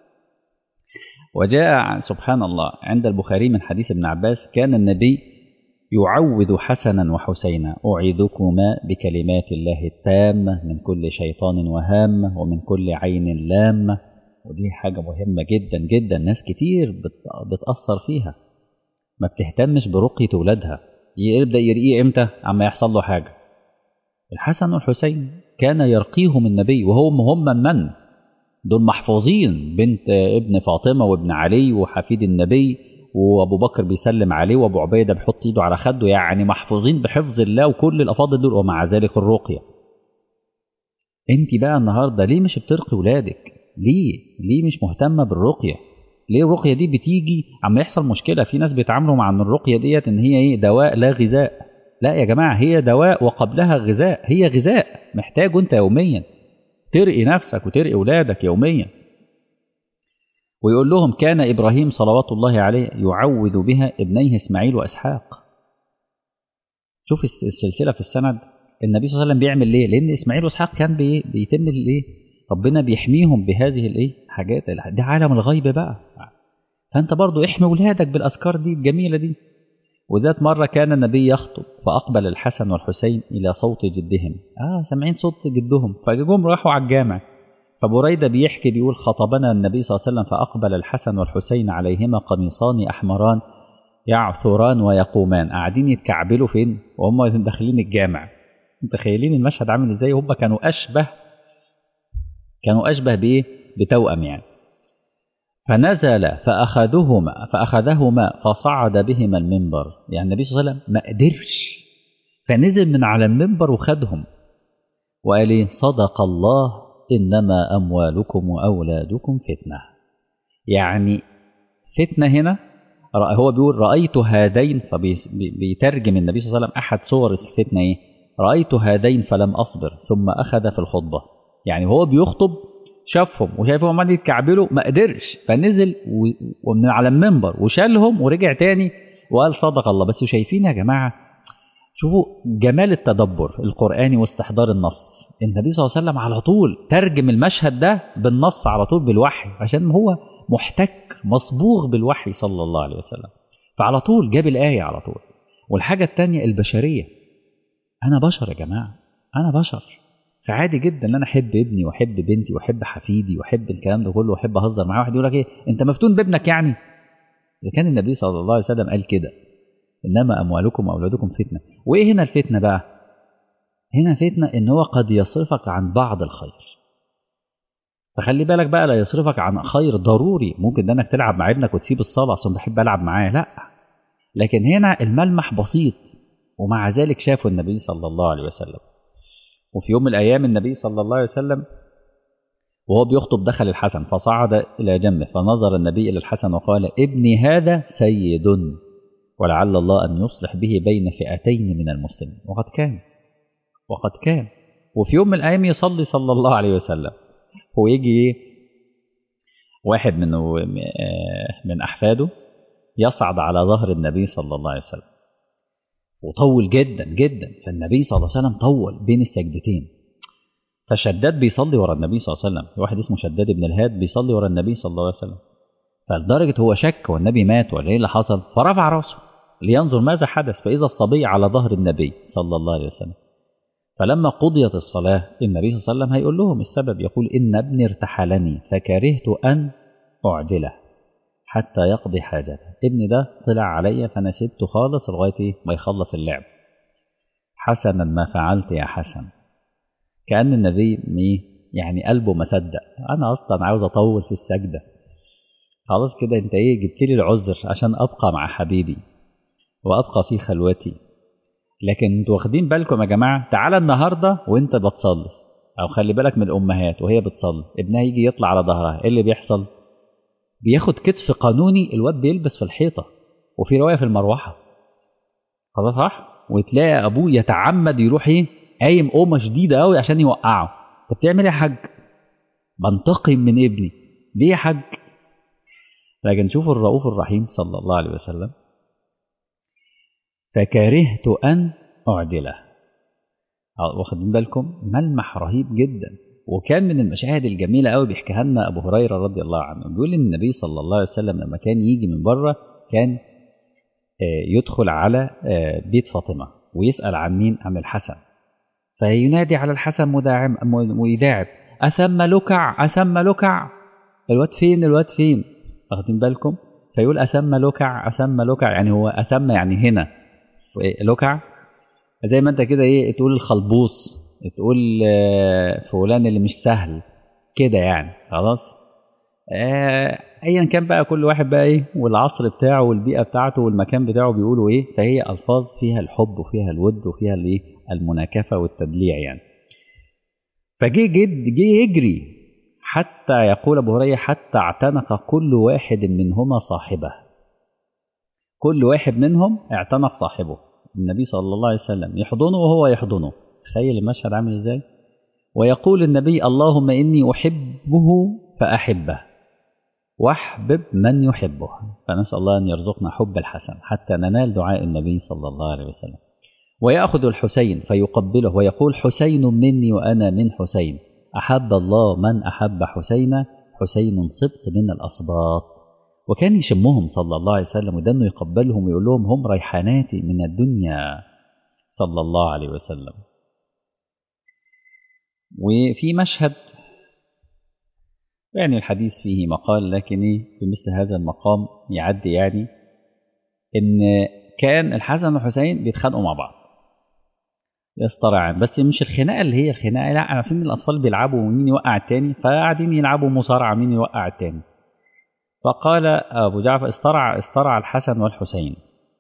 وجاء سبحان الله عند البخاري من حديث ابن عباس كان النبي يعوذ حسنا وحسينا أعيذكما بكلمات الله التامة من كل شيطان وهامة ومن كل عين لامة ودي حاجة مهمة جدا جدا ناس كتير بتأثر فيها ما بتهتمش برقية ولادها يبدأ يرقيه إمتى عما يحصل له حاجة الحسن والحسين كان يرقيهم النبي وهم هم من دول محفوظين بنت ابن فاطمة وابن علي وحفيد النبي وابو بكر بيسلم عليه وابو عبيده بيحط ايده على خده يعني محفوظين بحفظ الله وكل الافاضل دول ومع ذلك الرقيه انت بقى النهارده ليه مش بترقي ولادك ليه ليه مش مهتمه بالرقيه ليه الرقيه دي بتيجي عما يحصل مشكله في ناس بيتعاملوا مع ان الرقيه ديت ان هي ايه دواء لا غذاء لا يا جماعه هي دواء وقبلها غذاء هي غذاء محتاجه انت يوميا ترقي نفسك وترقي ولادك يوميا ويقول لهم كان إبراهيم صلوات الله عليه يعوذ بها ابنيه إسماعيل وإسحاق شوف السلسلة في السند النبي صلى الله عليه وسلم بيعمل ليه لأن إسماعيل وإسحاق كان بي بيتم الإيه ربنا بيحميهم بهذه الإيه حاجات دي عالم الغيب بقى فأنت برضو احمي ولادك بالأذكار دي الجميلة دي وذات مرة كان النبي يخطب فأقبل الحسن والحسين إلى صوت جدهم آه سامعين صوت جدهم فجم راحوا على الجامع فبريدة بيحكي بيقول خطبنا النبي صلى الله عليه وسلم فأقبل الحسن والحسين عليهما قميصان أحمران يعثران ويقومان قاعدين يتكعبلوا فين وهم داخلين الجامع متخيلين المشهد عامل ازاي هم كانوا أشبه كانوا أشبه بإيه بتوأم يعني فنزل فأخذهما فأخذهما فصعد بهما المنبر يعني النبي صلى الله عليه وسلم ما قدرش فنزل من على المنبر وخدهم وقال ايه صدق الله إنما أموالكم وأولادكم فتنة يعني فتنة هنا هو بيقول رأيت هذين فبيترجم النبي صلى الله عليه وسلم أحد صور الفتنة إيه رأيت هذين فلم أصبر ثم أخذ في الخطبة يعني هو بيخطب شافهم وشايفهم عمال يتكعبلوا ما قدرش فنزل ومن على المنبر وشالهم ورجع تاني وقال صدق الله بس شايفين يا جماعة شوفوا جمال التدبر القرآني واستحضار النص النبي صلى الله عليه وسلم على طول ترجم المشهد ده بالنص على طول بالوحي عشان هو محتك مصبوغ بالوحي صلى الله عليه وسلم فعلى طول جاب الآية على طول والحاجة التانية البشرية أنا بشر يا جماعة أنا بشر فعادي جدا ان انا احب ابني واحب بنتي واحب حفيدي واحب الكلام ده كله واحب اهزر معاه واحد يقول لك ايه انت مفتون بابنك يعني اذا كان النبي صلى الله عليه وسلم قال كده انما اموالكم واولادكم فتنه وايه هنا الفتنه بقى هنا فتنه ان هو قد يصرفك عن بعض الخير فخلي بالك بقى لا يصرفك عن خير ضروري ممكن ده انك تلعب مع ابنك وتسيب الصلاه اصلا بحب العب معاه لا لكن هنا الملمح بسيط ومع ذلك شافه النبي صلى الله عليه وسلم وفي يوم من الأيام النبي صلى الله عليه وسلم وهو بيخطب دخل الحسن فصعد إلى جنبه فنظر النبي إلى الحسن وقال ابني هذا سيد ولعل الله أن يصلح به بين فئتين من المسلمين وقد كان وقد كان وفي يوم من الأيام يصلي صلى الله عليه وسلم هو يجي واحد من من أحفاده يصعد على ظهر النبي صلى الله عليه وسلم وطول جدا جدا فالنبي صلى الله عليه وسلم طول بين السجدتين فشداد بيصلي ورا النبي صلى الله عليه وسلم واحد اسمه شداد بن الهاد بيصلي ورا النبي صلى الله عليه وسلم فلدرجة هو شك والنبي مات ولا ايه اللي حصل فرفع راسه لينظر ماذا حدث فإذا الصبي على ظهر النبي صلى الله عليه وسلم فلما قضيت الصلاة النبي صلى الله عليه وسلم هيقول لهم السبب يقول إن ابني ارتحلني فكرهت أن أعجله حتى يقضي حاجته ابني ده طلع عليا فانا سبته خالص لغايه ما يخلص اللعب حسنا ما فعلت يا حسن كأن النبي يعني قلبه ما صدق انا اصلا عاوز اطول في السجده خلاص كده انت ايه جبت لي العذر عشان ابقى مع حبيبي وابقى في خلوتي لكن انتوا واخدين بالكم يا جماعه تعالى النهارده وانت بتصلي او خلي بالك من الامهات وهي بتصلي ابنها يجي يطلع على ظهرها ايه اللي بيحصل بياخد كتف قانوني الواد بيلبس في الحيطه وفي روايه في المروحه خلاص صح وتلاقي ابوه يتعمد يروح ايه قايم قومه شديده قوي عشان يوقعه انت بتعمل ايه يا حاج بنتقم من ابني ليه يا حاج لكن شوفوا الرؤوف الرحيم صلى الله عليه وسلم فكرهت ان اعجله واخدين بالكم ملمح رهيب جدا وكان من المشاهد الجميله قوي بيحكيها لنا ابو هريره رضي الله عنه بيقول ان النبي صلى الله عليه وسلم لما كان يجي من بره كان يدخل على بيت فاطمه ويسال عن مين عن الحسن فينادي على الحسن مداعم ويداعب اثم لكع اثم لكع الواد فين الواد فين واخدين بالكم فيقول اثم لكع اثم لكع يعني هو اثم يعني هنا لكع زي ما انت كده ايه تقول الخلبوص تقول فلان اللي مش سهل كده يعني خلاص آه ايا كان بقى كل واحد بقى ايه والعصر بتاعه والبيئه بتاعته والمكان بتاعه بيقولوا ايه فهي الفاظ فيها الحب وفيها الود وفيها الايه المناكفه والتدليع يعني فجه جد جه يجري حتى يقول ابو هريره حتى اعتنق كل واحد منهما صاحبه كل واحد منهم اعتنق صاحبه النبي صلى الله عليه وسلم يحضنه وهو يحضنه تخيل المشهد عامل ازاي ويقول النبي اللهم اني احبه فاحبه واحبب من يحبه فنسال الله ان يرزقنا حب الحسن حتى ننال دعاء النبي صلى الله عليه وسلم وياخذ الحسين فيقبله ويقول حسين مني وانا من حسين احب الله من احب حسين حسين سبط من الاسباط وكان يشمهم صلى الله عليه وسلم وده انه يقبلهم ويقول لهم هم ريحاناتي من الدنيا صلى الله عليه وسلم وفي مشهد يعني الحديث فيه مقال لكن في مثل هذا المقام يعدي يعني ان كان الحسن والحسين بيتخانقوا مع بعض يصطرعان بس مش الخناقه اللي هي الخناقه لا عارفين الاطفال بيلعبوا ومين يوقع التاني فقاعدين يلعبوا مصارعه مين يوقع التاني فقال ابو جعفر استرع استرع الحسن والحسين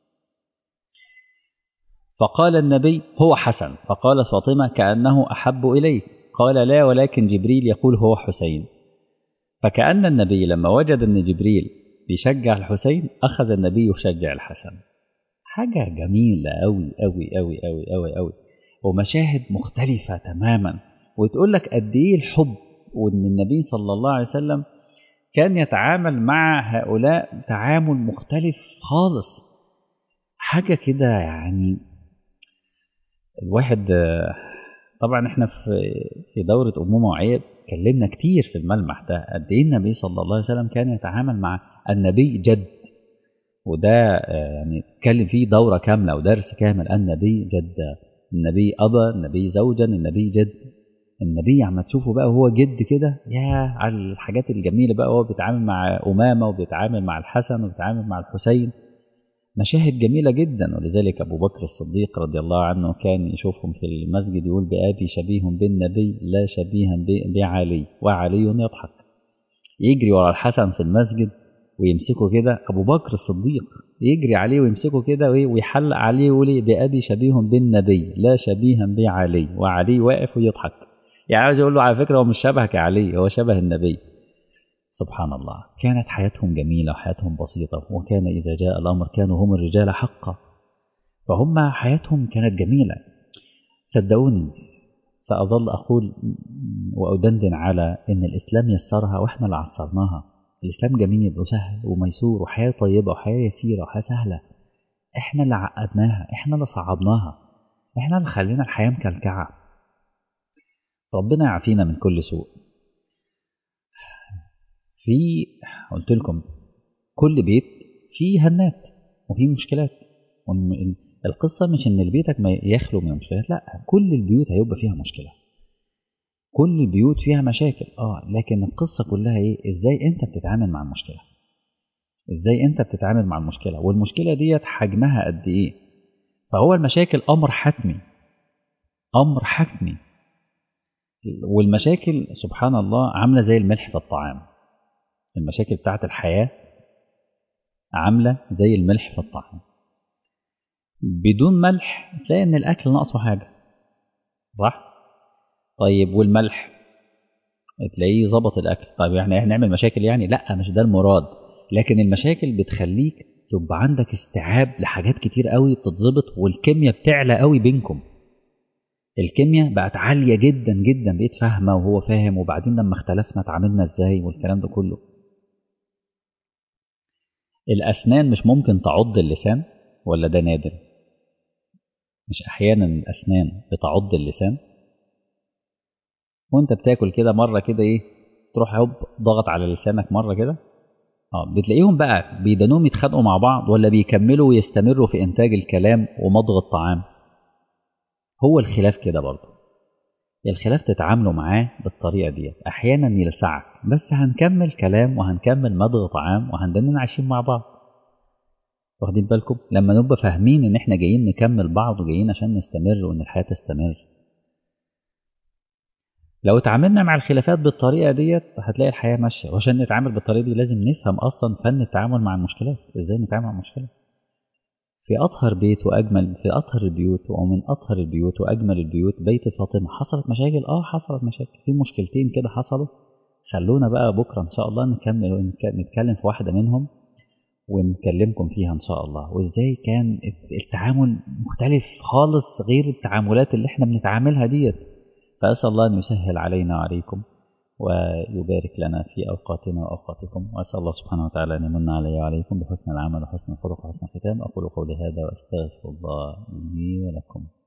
فقال النبي هو حسن فقالت فاطمه كانه احب اليه قال لا ولكن جبريل يقول هو حسين فكأن النبي لما وجد أن جبريل بيشجع الحسين أخذ النبي يشجع الحسن حاجة جميلة أوي أوي أوي أوي أوي أوي ومشاهد مختلفة تماما وتقول لك قد إيه الحب وأن النبي صلى الله عليه وسلم كان يتعامل مع هؤلاء تعامل مختلف خالص حاجة كده يعني الواحد طبعا احنا في في دورة أمومة وعيب اتكلمنا كتير في الملمح ده قد ايه النبي صلى الله عليه وسلم كان يتعامل مع النبي جد وده يعني اتكلم فيه دورة كاملة ودرس كامل النبي جد النبي أبا النبي زوجا النبي جد النبي عم تشوفه بقى وهو جد كده يا على الحاجات الجميلة بقى وهو بيتعامل مع أمامة وبيتعامل مع الحسن وبيتعامل مع الحسين مشاهد جميلة جدا ولذلك أبو بكر الصديق رضي الله عنه كان يشوفهم في المسجد يقول بأبي شبيه بالنبي لا شبيها بعلي وعلي يضحك يجري ورا الحسن في المسجد ويمسكه كده أبو بكر الصديق يجري عليه ويمسكه كده ويحلق عليه ويقول بأبي شبيه بالنبي لا شبيها بعلي وعلي واقف ويضحك يعني عاوز يقول له على فكرة هو مش شبهك يا علي هو شبه النبي سبحان الله كانت حياتهم جميلة وحياتهم بسيطة وكان إذا جاء الأمر كانوا هم الرجال حقا فهم حياتهم كانت جميلة صدقوني سأظل أقول وأدندن على إن الإسلام يسرها وإحنا اللي عصرناها الإسلام جميل وسهل وميسور وحياة طيبة وحياة يسيرة وحياة سهلة إحنا اللي عقدناها إحنا اللي صعبناها إحنا اللي خلينا الحياة مكلكعة ربنا يعافينا من كل سوء في قلت لكم كل بيت فيه هنات وفيه مشكلات القصة مش إن بيتك ما يخلو من المشكلات لا كل البيوت هيبقى فيها مشكلة كل البيوت فيها مشاكل اه لكن القصة كلها ايه ازاي انت بتتعامل مع المشكلة ازاي انت بتتعامل مع المشكلة والمشكلة ديت حجمها قد ايه فهو المشاكل امر حتمي امر حتمي والمشاكل سبحان الله عاملة زي الملح في الطعام المشاكل بتاعت الحياة عاملة زي الملح في الطعام بدون ملح تلاقي ان الاكل ناقصه حاجة صح طيب والملح تلاقيه ظبط الاكل طيب يعني هنعمل مشاكل يعني لا مش ده المراد لكن المشاكل بتخليك تبقى عندك استيعاب لحاجات كتير قوي بتتظبط والكيمياء بتعلى قوي بينكم الكيمياء بقت عالية جدا جدا بقيت فاهمة وهو فاهم وبعدين لما اختلفنا اتعاملنا ازاي والكلام ده كله الأسنان مش ممكن تعض اللسان ولا ده نادر مش أحيانا الأسنان بتعض اللسان وانت بتاكل كده مرة كده ايه تروح هوب ضغط على لسانك مرة كده اه بتلاقيهم بقى بيدانوهم يتخانقوا مع بعض ولا بيكملوا ويستمروا في إنتاج الكلام ومضغ الطعام هو الخلاف كده برضه الخلاف تتعاملوا معاه بالطريقة ديت أحيانا يلسعك بس هنكمل كلام وهنكمل مضغ طعام وهنضلنا عايشين مع بعض واخدين بالكم لما نبقى فاهمين ان احنا جايين نكمل بعض وجايين عشان نستمر وان الحياة تستمر لو اتعاملنا مع الخلافات بالطريقة ديت هتلاقي الحياة ماشية وعشان نتعامل بالطريقة دي لازم نفهم أصلا فن التعامل مع المشكلات ازاي نتعامل مع المشكلات في أطهر بيت وأجمل في أطهر البيوت ومن أطهر البيوت وأجمل البيوت بيت فاطمة حصلت مشاكل آه حصلت مشاكل في مشكلتين كده حصلوا خلونا بقى بكرة إن شاء الله نكمل نتكلم في واحدة منهم ونكلمكم فيها إن شاء الله وإزاي كان التعامل مختلف خالص غير التعاملات اللي إحنا بنتعاملها ديت فأسأل الله أن يسهل علينا وعليكم ويبارك لنا في أوقاتنا وأوقاتكم وأسأل الله سبحانه وتعالى أن يمن علي وعليكم بحسن العمل وحسن الخلق وحسن الختام أقول قولي هذا وأستغفر الله لي ولكم